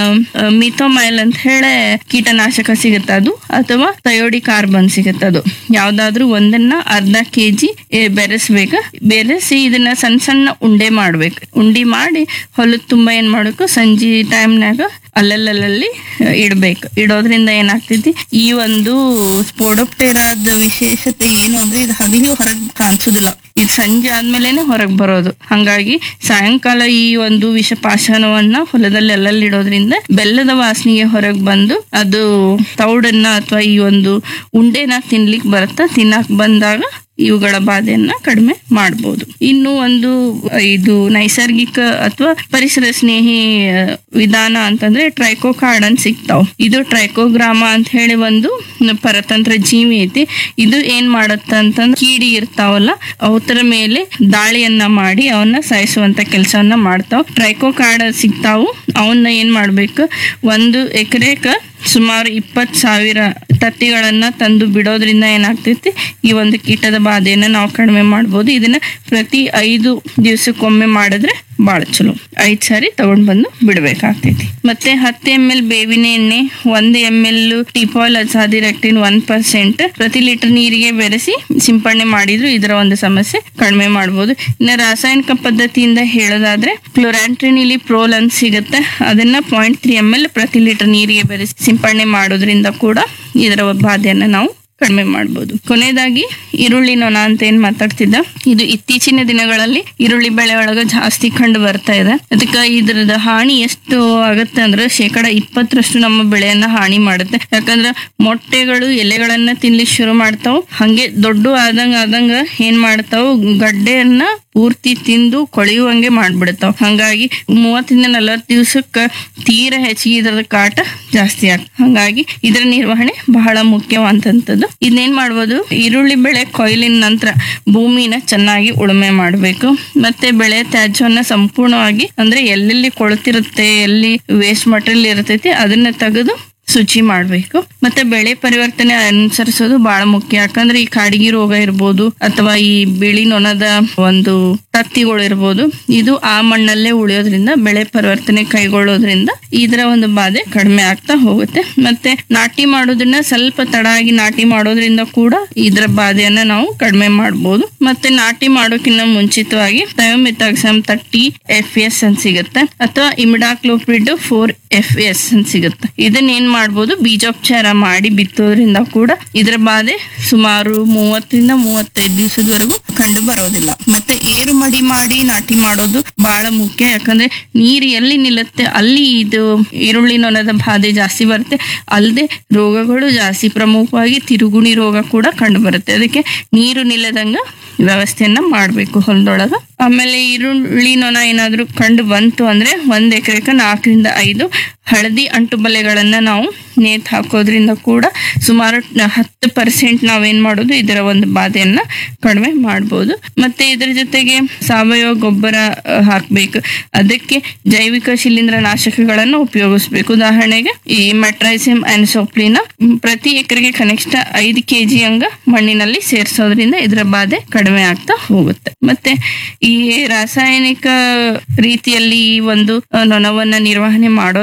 ಮಿಥೋಮೈಲ್ ಅಂತ ಹೇಳಿ ಕೀಟನಾಶಕ ಸಿಗುತ್ತೆ ಅದು ಅಥವಾ ಥಯೋಡಿ ಕಾರ್ಬನ್ ಸಿಗುತ್ತೆ ಅದು ಯಾವ್ದಾದ್ರು ಒಂದನ್ನ ಅರ್ಧ ಕೆಜಿ ಬೆರೆಸ್ಬೇಕು ಬೆರೆಸಿ ಇದನ್ನ ಸಣ್ಣ ಸಣ್ಣ ಉಂಡೆ ಮಾಡ್ಬೇಕು ಉಂಡಿ ಮಾಡಿ ಹೊಲದ ತುಂಬಾ ಏನ್ ಮಾಡ್ಬೇಕು ಸಂಜೆ ಟೈಮ್ನಾಗ ಅಲ್ಲಲ್ಲಲ್ಲಿ ಇಡ್ಬೇಕು ಇಡೋದ್ರಿಂದ ಏನಾಗ್ತೈತಿ ಈ ಒಂದು ಸ್ಪೋಡೋಪ್ಟೆರಾದ ವಿಶೇಷತೆ ಏನು ಅಂದ್ರೆ ಇದು ಹಗಲಿ ಹೊರಗೆ ಕಾಣಿಸೋದಿಲ್ಲ ಇದು ಸಂಜೆ ಆದ್ಮೇಲೆನೆ ಹೊರಗೆ ಬರೋದು ಹಂಗಾಗಿ ಸಾಯಂಕಾಲ ಈ ಒಂದು ವಿಷ ಪಾಷಾಣವನ್ನ ಹೊಲದಲ್ಲಿ ಅಲ್ಲಲ್ಲಿ ಇಡೋದ್ರಿಂದ ಬೆಲ್ಲದ ವಾಸನೆಗೆ ಹೊರಗೆ ಬಂದು ಅದು ತೌಡನ್ನ ಅಥವಾ ಈ ಒಂದು ಉಂಡೆನ ತಿನ್ಲಿಕ್ಕೆ ಬರುತ್ತಾ ತಿನ್ನಕ್ ಬಂದಾಗ ಇವುಗಳ ಬಾಧೆಯನ್ನ ಕಡಿಮೆ ಮಾಡಬಹುದು ಇನ್ನು ಒಂದು ಇದು ನೈಸರ್ಗಿಕ ಅಥವಾ ಪರಿಸರ ಸ್ನೇಹಿ ಆ, ವಿಧಾನ ಅಂತಂದ್ರೆ ಟ್ರೈಕೋಕಾರ್ಡನ್ ಸಿಗ್ತಾವ್ ಇದು ಟ್ರೈಕೋಗ್ರಾಮ ಅಂತ ಹೇಳಿ ಒಂದು ಪರತಂತ್ರ ಜೀವಿ ಐತಿ ಇದು ಏನ್ ಮಾಡತ್ತ ಅಂತಂದ್ರೆ ಕೀಡಿ ಇರ್ತಾವಲ್ಲ ಅವತರ ಮೇಲೆ ದಾಳಿಯನ್ನ ಮಾಡಿ ಅವನ್ನ ಸಾಯಿಸುವಂತ ಕೆಲಸವನ್ನ ಮಾಡ್ತಾವ್ ಟ್ರೈಕೋಕಾರ್ಡ್ ಸಿಗ್ತಾವು ಅವನ್ನ ಏನ್ ಮಾಡ್ಬೇಕು ಒಂದು ಎಕರೆಕ ಸುಮಾರು ಇಪ್ಪತ್ ಸಾವಿರ ತತ್ತಿಗಳನ್ನ ತಂದು ಬಿಡೋದ್ರಿಂದ ಏನಾಗ್ತೈತಿ ಈ ಒಂದು ಕೀಟದ ಬಾಧೆಯನ್ನ ನಾವು ಕಡಿಮೆ ಮಾಡ್ಬೋದು ಇದನ್ನ ಪ್ರತಿ ಐದು ದಿವಸಕ್ಕೊಮ್ಮೆ ಮಾಡಿದ್ರೆ ಬಾಳ ಚಲೋ ಐದ್ ಸಾರಿ ತಗೊಂಡ್ ಬಂದು ಬಿಡ್ಬೇಕಾಗ್ತೈತಿ ಮತ್ತೆ ಹತ್ತು ಎಮ್ ಎಲ್ ಬೇವಿನ ಎಣ್ಣೆ ಒಂದು ಎಮ್ ಎಲ್ ಟಿಪಾಲ್ ಅಸಾದಿರೆಕ್ಟಿನ್ ಒನ್ ಪರ್ಸೆಂಟ್ ಪ್ರತಿ ಲೀಟರ್ ನೀರಿಗೆ ಬೆರೆಸಿ ಸಿಂಪಡಣೆ ಮಾಡಿದ್ರು ಇದರ ಒಂದು ಸಮಸ್ಯೆ ಕಡಿಮೆ ಮಾಡ್ಬೋದು ಇನ್ನು ರಾಸಾಯನಿಕ ಪದ್ಧತಿಯಿಂದ ಹೇಳೋದಾದ್ರೆ ಕ್ಲೋರಾಂಟ್ರಿನಿಲಿ ಪ್ರೋಲ್ ಅಂತ ಸಿಗುತ್ತೆ ಅದನ್ನ ಪಾಯಿಂಟ್ ತ್ರೀ ಎಮ್ ಎಲ್ ಪ್ರತಿ ಲೀಟರ್ ನೀರಿಗೆ ಬೆರೆಸಿ ಸಿಂಪಡಣೆ ಮಾಡೋದ್ರಿಂದ ಕೂಡ ಇದರ ಬಾಧೆಯನ್ನ ನಾವು ಕಡಿಮೆ ಮಾಡ್ಬೋದು ಕೊನೆಯದಾಗಿ ಈರುಳ್ಳಿ ನೊಣ ಅಂತ ಏನ್ ಮಾತಾಡ್ತಿದ್ದ ಇದು ಇತ್ತೀಚಿನ ದಿನಗಳಲ್ಲಿ ಈರುಳ್ಳಿ ಬೆಳೆ ಒಳಗ ಜಾಸ್ತಿ ಕಂಡು ಬರ್ತಾ ಇದೆ ಅದಕ್ಕೆ ಇದ್ರದ ಹಾನಿ ಎಷ್ಟು ಆಗತ್ತೆ ಅಂದ್ರೆ ಶೇಕಡ ಇಪ್ಪತ್ತರಷ್ಟು ನಮ್ಮ ಬೆಳೆಯನ್ನ ಹಾನಿ ಮಾಡುತ್ತೆ ಯಾಕಂದ್ರೆ ಮೊಟ್ಟೆಗಳು ಎಲೆಗಳನ್ನ ತಿನ್ಲಿಕ್ಕೆ ಶುರು ಮಾಡ್ತಾವ್ ಹಂಗೆ ದೊಡ್ಡ ಆದಂಗ ಆದಂಗ ಏನ್ ಮಾಡ್ತಾವ್ ಗಡ್ಡೆಯನ್ನ ಪೂರ್ತಿ ತಿಂದು ಕೊಳೆಯುವಂಗೆ ಮಾಡ್ಬಿಡ್ತಾವ್ ಹಂಗಾಗಿ ಮೂವತ್ತರಿಂದ ನಲವತ್ತು ದಿವಸಕ್ಕ ತೀರಾ ಹೆಚ್ಚಿಗೆ ಇದರ ಕಾಟ ಜಾಸ್ತಿ ಆಗ ಹಂಗಾಗಿ ಇದರ ನಿರ್ವಹಣೆ ಬಹಳ ಮುಖ್ಯವಂತಂಥದ್ದು ಇದನ್ನೇನ್ ಮಾಡ್ಬೋದು ಈರುಳ್ಳಿ ಬೆಳೆ ಕೊಯ್ಲಿನ ನಂತರ ಭೂಮಿನ ಚೆನ್ನಾಗಿ ಉಳುಮೆ ಮಾಡಬೇಕು ಮತ್ತೆ ಬೆಳೆ ತ್ಯಾಜ್ಯವನ್ನ ಸಂಪೂರ್ಣವಾಗಿ ಅಂದ್ರೆ ಎಲ್ಲೆಲ್ಲಿ ಕೊಳ್ತಿರುತ್ತೆ ಎಲ್ಲಿ ವೇಸ್ಟ್ ಮಟೀರಿಯಲ್ ಇರ್ತೈತಿ ಅದನ್ನ ತೆಗೆದು ಶುಚಿ ಮಾಡ್ಬೇಕು ಮತ್ತೆ ಬೆಳೆ ಪರಿವರ್ತನೆ ಅನುಸರಿಸೋದು ಬಹಳ ಮುಖ್ಯ ಯಾಕಂದ್ರೆ ಈ ಕಾಡಿಗೆ ರೋಗ ಇರ್ಬೋದು ಅಥವಾ ಈ ಬಿಳಿ ನೊಣದ ಒಂದು ತತ್ತಿಗಳು ಇರ್ಬೋದು ಇದು ಆ ಮಣ್ಣಲ್ಲೇ ಉಳಿಯೋದ್ರಿಂದ ಬೆಳೆ ಪರಿವರ್ತನೆ ಕೈಗೊಳ್ಳೋದ್ರಿಂದ ಇದರ ಒಂದು ಬಾಧೆ ಕಡಿಮೆ ಆಗ್ತಾ ಹೋಗುತ್ತೆ ಮತ್ತೆ ನಾಟಿ ಮಾಡೋದನ್ನ ಸ್ವಲ್ಪ ತಡ ಆಗಿ ನಾಟಿ ಮಾಡೋದ್ರಿಂದ ಕೂಡ ಇದರ ಬಾಧೆಯನ್ನ ನಾವು ಕಡಿಮೆ ಮಾಡ್ಬೋದು ಮತ್ತೆ ನಾಟಿ ಮಾಡೋಕ್ಕಿಂತ ಮುಂಚಿತವಾಗಿ ಥಯೋಮಿತಾಕ್ಸಮ್ ತರ್ಟಿ ಎಫ್ ಎಸ್ ಅಂತ ಸಿಗುತ್ತೆ ಅಥವಾ ಇಮಿಡಾಕ್ಲೋಪ್ರಿಡ್ ಫೋರ್ ಎಫ್ ಎಸ್ ಅಂತ ಸಿಗುತ್ತೆ ಇದನ್ನ ಏನ್ ಮಾಡ್ಬೋದು ಬೀಜೋಪಚಾರ ಮಾಡಿ ಬಿತ್ತೋದ್ರಿಂದ ಕೂಡ ಇದರ ಬಾಧೆ ಸುಮಾರು ಮೂವತ್ತರಿಂದ ಮೂವತ್ತೈದು ದಿವಸದವರೆಗೂ ಕಂಡು ಬರೋದಿಲ್ಲ ಮತ್ತೆ ಏರು ಮಡಿ ಮಾಡಿ ನಾಟಿ ಮಾಡೋದು ಬಹಳ ಮುಖ್ಯ ಯಾಕಂದ್ರೆ ನೀರು ಎಲ್ಲಿ ನಿಲ್ಲುತ್ತೆ ಅಲ್ಲಿ ಇದು ಈರುಳ್ಳಿ ನೊಣದ ಬಾಧೆ ಜಾಸ್ತಿ ಬರುತ್ತೆ ಅಲ್ಲದೆ ರೋಗಗಳು ಜಾಸ್ತಿ ಪ್ರಮುಖವಾಗಿ ತಿರುಗುಣಿ ರೋಗ ಕೂಡ ಕಂಡು ಬರುತ್ತೆ ಅದಕ್ಕೆ ನೀರು ನಿಲ್ಲದಂಗ ವ್ಯವಸ್ಥೆಯನ್ನ ಮಾಡ್ಬೇಕು ಹೊಲದೊಳಗ ಆಮೇಲೆ ಈರುಳ್ಳಿ ನೊಣ ಏನಾದ್ರೂ ಕಂಡು ಬಂತು ಅಂದ್ರೆ ಒಂದ್ ಎಕರೆಕ ನಾಲ್ಕರಿಂದ ಐದು ಹಳದಿ ಅಂಟು ಬಲೆಗಳನ್ನ ನಾವು ನೇತ್ ಹಾಕೋದ್ರಿಂದ ಕೂಡ ಸುಮಾರು ನ- ಹತ್ತು ಪರ್ಸೆಂಟ್ ನಾವೇನ್ ಮಾಡೋದು ಇದರ ಒಂದು ಬಾಧೆಯನ್ನ ಕಡಿಮೆ ಮಾಡ್ಬೋದು ಮತ್ತೆ ಇದ್ರ ಜೊತೆಗೆ ಸಾವಯವ ಗೊಬ್ಬರ ಆ, ಹಾಕ್ಬೇಕು ಅದಕ್ಕೆ ಜೈವಿಕ ಶಿಲೀಂಧ್ರ ನಾಶಕಗಳನ್ನ ಉಪಯೋಗಿಸ್ಬೇಕು ಉದಾಹರಣೆಗೆ ಈ ಮೆಟ್ರೈಸಿಯಂ ಅನ್ಸೋಪ್ಲಿನ ಪ್ರತಿ ಎಕರೆಗೆ ಕನಿಷ್ಠ ಐದು ಕೆಜಿ ಹಂಗ ಮಣ್ಣಿನಲ್ಲಿ ಸೇರಿಸೋದ್ರಿಂದ ಇದರ ಬಾಧೆ ಕಡಿಮೆ ಆಗ್ತಾ ಹೋಗುತ್ತೆ ಮತ್ತೆ ಈ ರಾಸಾಯನಿಕ ರೀತಿಯಲ್ಲಿ ಈ ಒಂದು ಆ, ನೊಣವನ್ನ ನಿರ್ವಹಣೆ ಮಾಡೋದ್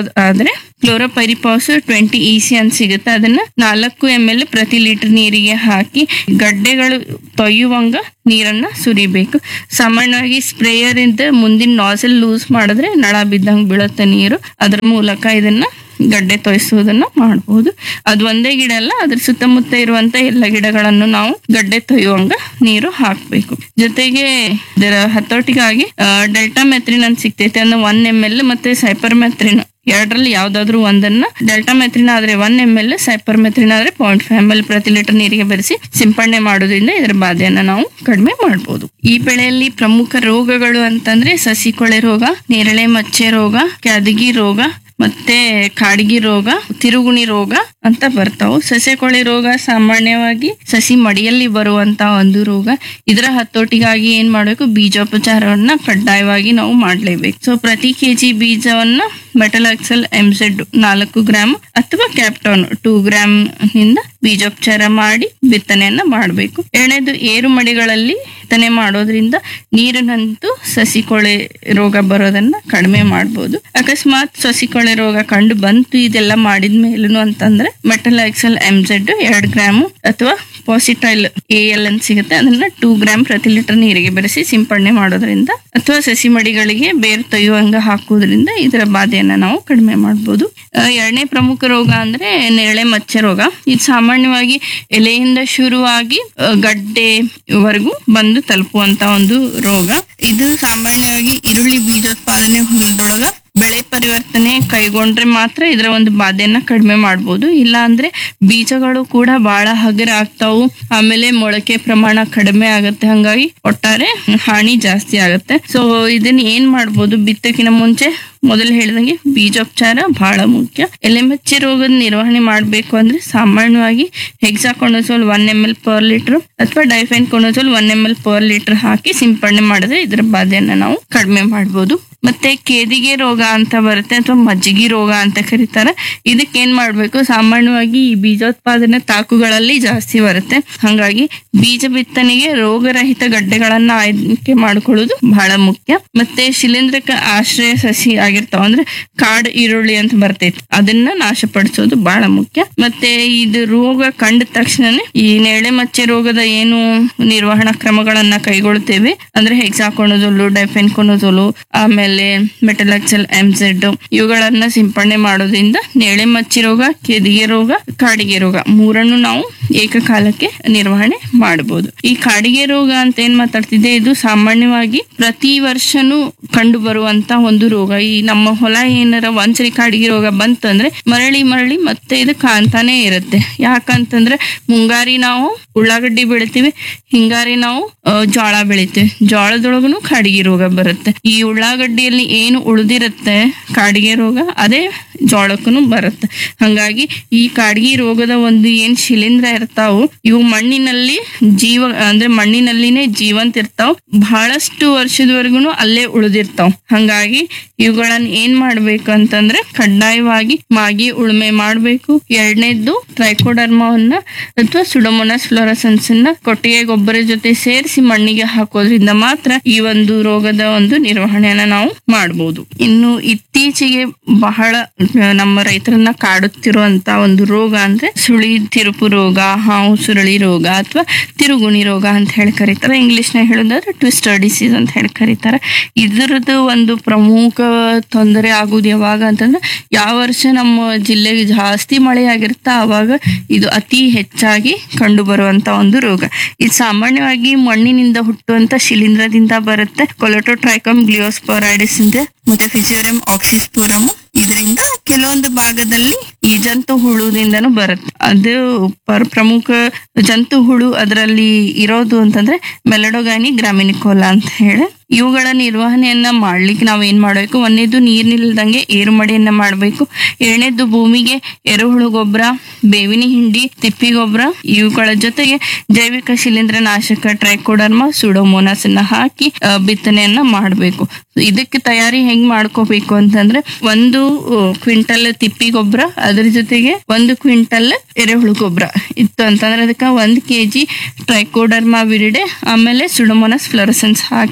ಆದ್ರೆ ಕ್ಲೋರೋಪೈರಿಪಾಸ್ ಟ್ವೆಂಟಿ ಇ ಸಿ ಅಂತ ಸಿಗುತ್ತೆ ಅದನ್ನ ನಾಲ್ಕು ಎಂ ಎಲ್ ಪ್ರತಿ ಲೀಟರ್ ನೀರಿಗೆ ಹಾಕಿ ಗಡ್ಡೆಗಳು ತೊಯ್ಯುವಂಗ ನೀರನ್ನ ಸುರಿಬೇಕು ಸಾಮಾನ್ಯವಾಗಿ ಸ್ಪ್ರೇಯರ್ ಇಂದ ಮುಂದಿನ ನಾಸಲ್ ಲೂಸ್ ಮಾಡಿದ್ರೆ ನಳ ಬಿದ್ದಂಗ್ ಬೀಳುತ್ತೆ ನೀರು ಅದ್ರ ಮೂಲಕ ಇದನ್ನ ಗಡ್ಡೆ ತೊಯ್ಸುವುದನ್ನ ಮಾಡಬಹುದು ಅದು ಒಂದೇ ಗಿಡ ಅಲ್ಲ ಅದ್ರ ಸುತ್ತಮುತ್ತ ಇರುವಂತ ಎಲ್ಲ ಗಿಡಗಳನ್ನು ನಾವು ಗಡ್ಡೆ ತೊಯ್ಯುವಂಗ ನೀರು ಹಾಕ್ಬೇಕು ಜೊತೆಗೆ ಇದರ ಹತೋಟಿಗಾಗಿ ಡೆಲ್ಟಾ ಮೆತ್ರಿನ್ ಅಂತ ಸಿಗ್ತೈತೆ ಅಂದ್ರೆ ಒನ್ ಎಮ್ ಎಲ್ ಮತ್ತೆ ಸೈಪರ್ ಮೆತ್ರಿನ್ ಎರಡರಲ್ಲಿ ಯಾವ್ದಾದ್ರು ಒಂದನ್ನ ಡೆಲ್ಟಾ ಮೆತ್ರಿನ್ ಆದ್ರೆ one M L cypermethrin ಆದ್ರೆ ಪಾಯಿಂಟ್ ಫೈವ್ ಎಮ್ ಎಲ್ ಪ್ರತಿ ಲೀಟರ್ ನೀರಿಗೆ ಬೆರೆಸಿ ಸಿಂಪಡಣೆ ಮಾಡೋದ್ರಿಂದ ಇದರ ಬಾಧೆಯನ್ನ ನಾವು ಕಡಿಮೆ ಮಾಡಬಹುದು ಈ ಬೆಳೆಯಲ್ಲಿ ಪ್ರಮುಖ ರೋಗಗಳು ಅಂತಂದ್ರೆ ಸಸಿ ಕೊಳೆ ರೋಗ ನೇರಳೆ ಮಚ್ಚೆ ರೋಗ ಕ್ಯಾದಗಿ ರೋಗ ಮತ್ತೆ ಕಾಡಿಗಿ ರೋಗ ತಿರುಗುಣಿ ರೋಗ ಅಂತ ಬರ್ತಾವು ಸಸ್ಯಕೊಳೆ ರೋಗ ಸಾಮಾನ್ಯವಾಗಿ ಸಸಿ ಮಡಿಯಲ್ಲಿ ಬರುವಂತ ಒಂದು ರೋಗ ಇದರ ಹತೋಟಿಗಾಗಿ ಏನ್ ಮಾಡ್ಬೇಕು ಬೀಜೋಪಚಾರವನ್ನ ಕಡ್ಡಾಯವಾಗಿ ನಾವು ಮಾಡ್ಲೇಬೇಕು ಸೊ ಪ್ರತಿ ಕೆಜಿ ಬೀಜವನ್ನ ಮೆಟಲಾಕ್ಸಲ್ ಎಂಸೆಡ್ ನಾಲ್ಕು ಗ್ರಾಮ್ ಅಥವಾ ಕ್ಯಾಪ್ಟಾನ್ ಟೂ ಗ್ರಾಮ್ ನಿಂದ ಬೀಜೋಪಚಾರ ಮಾಡಿ ಬಿತ್ತನೆಯನ್ನ ಮಾಡಬೇಕು ಎರಡನೇದು ಏರು ಮಡಿಗಳಲ್ಲಿ ಬಿತ್ತನೆ ಮಾಡೋದ್ರಿಂದ ನೀರಿನಂತೂ ಸಸಿ ಕೊಳೆ ರೋಗ ಬರೋದನ್ನ ಕಡಿಮೆ ಮಾಡಬಹುದು ಅಕಸ್ಮಾತ್ ಸಸಿ ಕೊಳೆ ರೋಗ ಕಂಡು ಬಂತು ಇದೆಲ್ಲ ಮಾಡಿದ ಮೇಲೂ ಅಂತಂದ್ರೆ ಮೆಟಲ್ ಎಕ್ಸೆಲ್ ಎಂಜೆಡ್ ಎರಡ್ ಗ್ರಾಮ್ ಅಥವಾ ಪಾಸಿಟೈಲ್ ಎ ಎಲ್ ಅಂತ ಸಿಗುತ್ತೆ ಅದನ್ನ ಟೂ ಗ್ರಾಮ್ ಪ್ರತಿ ಲೀಟರ್ ನೀರಿಗೆ ಬೆರೆಸಿ ಸಿಂಪಡಣೆ ಮಾಡೋದ್ರಿಂದ ಅಥವಾ ಸಸಿ ಮಡಿಗಳಿಗೆ ಬೇರು ತೊಯ್ಯುವಂಗ ಹಾಕುವುದರಿಂದ ಇದರ ಬಾಧೆಯನ್ನ ನಾವು ಕಡಿಮೆ ಮಾಡಬಹುದು ಎರಡನೇ ಪ್ರಮುಖ ರೋಗ ಅಂದ್ರೆ ನೇರಳೆ ಮಚ್ಚೆ ರೋಗ ಇದು ಸಾಮಾನ್ಯವಾಗಿ ಎಲೆಯಿಂದ ಶುರುವಾಗಿ ಆ, ಗಡ್ಡೆವರೆಗೂ ಬಂದು ತಲುಪುವಂತ ಒಂದು ರೋಗ ಇದು ಸಾಮಾನ್ಯವಾಗಿ ಈರುಳ್ಳಿ ಬೀಜೋತ್ಪಾದನೆ ಹೊಲದೊಳಗ ಬೆಳೆ ಪರಿವರ್ತನೆ ಕೈಗೊಂಡ್ರೆ ಮಾತ್ರ ಇದರ ಒಂದು ಬಾಧೆಯನ್ನ ಕಡಿಮೆ ಮಾಡ್ಬೋದು ಇಲ್ಲ ಅಂದ್ರೆ ಬೀಜಗಳು ಕೂಡ ಬಹಳ ಹಗುರ ಆಗ್ತಾವು ಆಮೇಲೆ ಮೊಳಕೆ ಪ್ರಮಾಣ ಕಡಿಮೆ ಆಗುತ್ತೆ ಹಂಗಾಗಿ ಒಟ್ಟಾರೆ ಹಾನಿ ಜಾಸ್ತಿ ಆಗುತ್ತೆ ಸೊ ಇದನ್ನ ಏನ್ ಮಾಡ್ಬೋದು ಬಿತ್ತಕ್ಕಿನ ಮುಂಚೆ ಮೊದಲು ಹೇಳಿದಂಗೆ ಬೀಜೋಪಚಾರ ಬಹಳ ಮುಖ್ಯ ಎಲೆಮಚ್ಚೆ ರೋಗದ ನಿರ್ವಹಣೆ ಮಾಡಬೇಕು ಅಂದ್ರೆ ಸಾಮಾನ್ಯವಾಗಿ hexaconazole one M L per litre ಅಥವಾ difenoconazole one M L per litre ಹಾಕಿ ಸಿಂಪಡಣೆ ಮಾಡಿದ್ರೆ ಇದರ ಬಾಧೆಯನ್ನ ನಾವು ಕಡಿಮೆ ಮಾಡ್ಬೋದು ಮತ್ತೆ ಕೇದಿಗೆ ರೋಗ ಅಂತ ಬರುತ್ತೆ ಅಥವಾ ಮಜ್ಜಿಗೆ ರೋಗ ಅಂತ ಕರೀತಾರೆ ಇದಕ್ಕೆ ಏನ್ ಮಾಡ್ಬೇಕು ಸಾಮಾನ್ಯವಾಗಿ ಈ ಬೀಜೋತ್ಪಾದನೆ ತಾಕುಗಳಲ್ಲಿ ಜಾಸ್ತಿ ಬರುತ್ತೆ ಹಂಗಾಗಿ ಬೀಜ ಬಿತ್ತನೆಗೆ ರೋಗರಹಿತ ಗಡ್ಡೆಗಳನ್ನ ಆಯ್ಕೆ ಮಾಡ್ಕೊಳ್ಳೋದು ಬಹಳ ಮುಖ್ಯ ಮತ್ತೆ ಶಿಲೀಂಧ್ರಕ ಆಶ್ರಯ ಸಸಿ ಆಗಿರ್ತಾವ ಅಂದ್ರೆ ಕಾಡ್ ಈರುಳ್ಳಿ ಅಂತ ಬರ್ತೈತಿ ಅದನ್ನ ನಾಶಪಡಿಸೋದು ಬಹಳ ಮುಖ್ಯ ಮತ್ತೆ ಇದು ರೋಗ ಕಂಡ ತಕ್ಷಣನೇ ಈ ನೇಳೆ ಮಚ್ಚೆ ರೋಗದ ಏನು ನಿರ್ವಹಣಾ ಕ್ರಮಗಳನ್ನ ಕೈಗೊಳ್ತೇವೆ ಅಂದ್ರೆ ಹೆಕ್ಸಾಕೊನೋಜೋಲು ಡೈಫೆನ್ಕೊನೋಜೋಲು ಆಮೇಲೆ ಮೆಟಲಾಕ್ಸಲ್ ಎಂಜೆಡ್ ಇವುಗಳನ್ನ ಸಿಂಪಡಣೆ ಮಾಡೋದ್ರಿಂದ ನೇಳೆ ಮಚ್ಚಿ ರೋಗ ಕೆದಿಗೆ ರೋಗ ಕಾಡಿಗೆ ರೋಗ ಮೂರನ್ನು ನಾವು ಏಕಕಾಲಕ್ಕೆ ನಿರ್ವಹಣೆ ಮಾಡಬಹುದು ಈ ಕಾಡಿಗೆ ರೋಗ ಅಂತ ಏನ್ ಮಾತಾಡ್ತಿದ್ದೆ ಇದು ಸಾಮಾನ್ಯವಾಗಿ ಪ್ರತಿ ವರ್ಷನೂ ಕಂಡು ಬರುವಂತ ಒಂದು ರೋಗ ಈ ನಮ್ಮ ಹೊಲ ಏನಾರ ಒಂದ್ಸರಿ ಕಾಡಿಗೆ ರೋಗ ಬಂತಂದ್ರೆ ಮರಳಿ ಮರಳಿ ಮತ್ತೆ ಇದು ಕಾಣ್ತಾನೆ ಇರುತ್ತೆ ಯಾಕಂತಂದ್ರೆ ಮುಂಗಾರಿ ನಾವು ಉಳ್ಳಾಗಡ್ಡಿ ಬೆಳಿತೀವಿ ಹಿಂಗಾರಿ ನಾವು ಆ, ಜೋಳ ಬೆಳಿತೀವಿ ಜೋಳದೊಳಗುನು ಕಾಡಿಗೆ ರೋಗ ಬರುತ್ತೆ ಈ ಉಳ್ಳಾಗಡ್ಡಿಯಲ್ಲಿ ಏನು ಉಳಿದಿರುತ್ತೆ ಕಾಡಿಗೆ ರೋಗ ಅದೇ ಜೋಳಕ್ಕೂ ಬರುತ್ತೆ ಹಂಗಾಗಿ ಈ ಕಾಡ್ಗಿ ರೋಗದ ಒಂದು ಏನ್ ಶಿಲೀಂಧ್ರ ಇರ್ತಾವು ಇವು ಮಣ್ಣಿನಲ್ಲಿ ಜೀವ ಅಂದ್ರೆ ಮಣ್ಣಿನಲ್ಲಿನೇ ಜೀವಂತ ಇರ್ತಾವ್ ಬಹಳಷ್ಟು ವರ್ಷದವರೆಗೂ ಅಲ್ಲೇ ಉಳಿದಿರ್ತಾವ್ ಹಂಗಾಗಿ ಇವುಗಳನ್ನ ಏನ್ ಮಾಡ್ಬೇಕು ಅಂತಂದ್ರೆ ಕಡ್ಡಾಯವಾಗಿ ಮಾಗಿ ಉಳುಮೆ ಮಾಡ್ಬೇಕು ಎರಡನೇದ್ದು ಟ್ರೈಕೋಡರ್ಮವನ್ನ ಅಥವಾ ಸುಡಮೊನಸ್ ಫ್ಲೋರಸನ್ಸ್ ಅನ್ನ ಕೊಟ್ಟಿಗೆ ಗೊಬ್ಬರ ಜೊತೆ ಸೇರಿಸಿ ಮಣ್ಣಿಗೆ ಹಾಕೋದ್ರಿಂದ ಮಾತ್ರ ಈ ಒಂದು ರೋಗದ ಒಂದು ನಿರ್ವಹಣೆಯನ್ನ ನಾವು ಮಾಡಬಹುದು ಇನ್ನು ಇತ್ತೀಚೆಗೆ ಬಹಳ ಆ, ನಮ್ಮ ರೈತರನ್ನ ಕಾಡುತ್ತಿರುವಂತ ಒಂದು ರೋಗ ಅಂದ್ರೆ ಸುಳಿ ತಿರುಪು ರೋಗ ಹಾವು ಸುರಳಿ ರೋಗ ಅಥವಾ ತಿರುಗುಣಿ ರೋಗ ಅಂತ ಹೇಳಿ ಕರೀತಾರೆ ಇಂಗ್ಲಿಷ್ ನ ಹೇಳೋದಾದ್ರೆ ಟ್ವಿಸ್ಟರ್ ಡಿಸೀಸ್ ಅಂತ ಹೇಳಿ ಕರೀತಾರೆ ಇದರದ್ದು ಒಂದು ಪ್ರಮುಖ ತೊಂದರೆ ಆಗುದು ಯಾವಾಗ ಅಂತಂದ್ರೆ ಯಾವ ವರ್ಷ ನಮ್ಮ ಜಿಲ್ಲೆಗೆ ಜಾಸ್ತಿ ಮಳೆ ಆಗಿರುತ್ತಾ ಅವಾಗ ಇದು ಅತಿ ಹೆಚ್ಚಾಗಿ ಕಂಡು ಬರುವಂತ ಒಂದು ರೋಗ ಇದು ಸಾಮಾನ್ಯವಾಗಿ ಮಣ್ಣಿನಿಂದ ಹುಟ್ಟುವಂತ ಶಿಲೀಂಧ್ರದಿಂದ ಬರುತ್ತೆ ಕೊಲೊಟೋಟ್ರೈಕಮ್ ಗ್ಲಿಯೋಸ್ಪೊರೈಡಿಸ್ ಇಂದ ಮತ್ತೆ ಫಿಸಿಯೋರಿಯಂ ಆಕ್ಸಿಸ್ಪೋರಮ್ ಇದರಿಂದ ಕೆಲವೊಂದು ಭಾಗದಲ್ಲಿ ಈ ಜಂತು ಹುಳುದಿಂದನೂ ಬರುತ್ತೆ ಅದು ಪರ್ ಪ್ರಮುಖ ಜಂತು ಹುಳು ಅದರಲ್ಲಿ ಇರೋದು ಅಂತಂದ್ರೆ ಮೆಲಡೋಗಾನಿ ಗ್ರಾಮಿನಿಕೋಲಾ ಅಂತ ಹೇಳಿ ಇವುಗಳ ನಿರ್ವಹಣೆಯನ್ನ ಮಾಡ್ಲಿಕ್ಕೆ ನಾವ್ ಏನ್ ಮಾಡ್ಬೇಕು ಒಂದೇದು ನೀರ್ ನಿಲ್ದಂಗೆ ಏರು ಮಡಿಯನ್ನ ಮಾಡ್ಬೇಕು ಎರಡನೇದು ಭೂಮಿಗೆ ಎರೆಹುಳು ಗೊಬ್ಬರ ಬೇವಿನ ಹಿಂಡಿ ತಿಪ್ಪಿ ಗೊಬ್ಬರ ಇವುಗಳ ಜೊತೆಗೆ ಜೈವಿಕ ಶಿಲೀಂಧ್ರ ನಾಶಕ ಟ್ರೈಕೋಡರ್ಮ ಸುಡೋಮೋನಾಸ್ ಅನ್ನ ಹಾಕಿ ಆ, ಬಿತ್ತನೆಯನ್ನ ಮಾಡ್ಬೇಕು ಇದಕ್ಕೆ ತಯಾರಿ ಹೆಂಗ್ ಮಾಡ್ಕೋಬೇಕು ಅಂತಂದ್ರೆ ಒಂದು ಕ್ವಿಂಟಲ್ ತಿಪ್ಪಿ ಗೊಬ್ಬರ ಅದ್ರ ಜೊತೆಗೆ ಒಂದು ಕ್ವಿಂಟಲ್ ಎರೆಹುಳು ಗೊಬ್ಬರ ಇತ್ತು ಅಂತಂದ್ರೆ ಅದಕ್ಕೆ ಒಂದ್ ಕೆಜಿ ಟ್ರೈಕೋಡರ್ಮಾ ವಿರಿಡೆ ಆಮೇಲೆ ಸುಡಮೋನಸ್ ಫ್ಲೋರಸನ್ಸ್ ಹಾಕಿ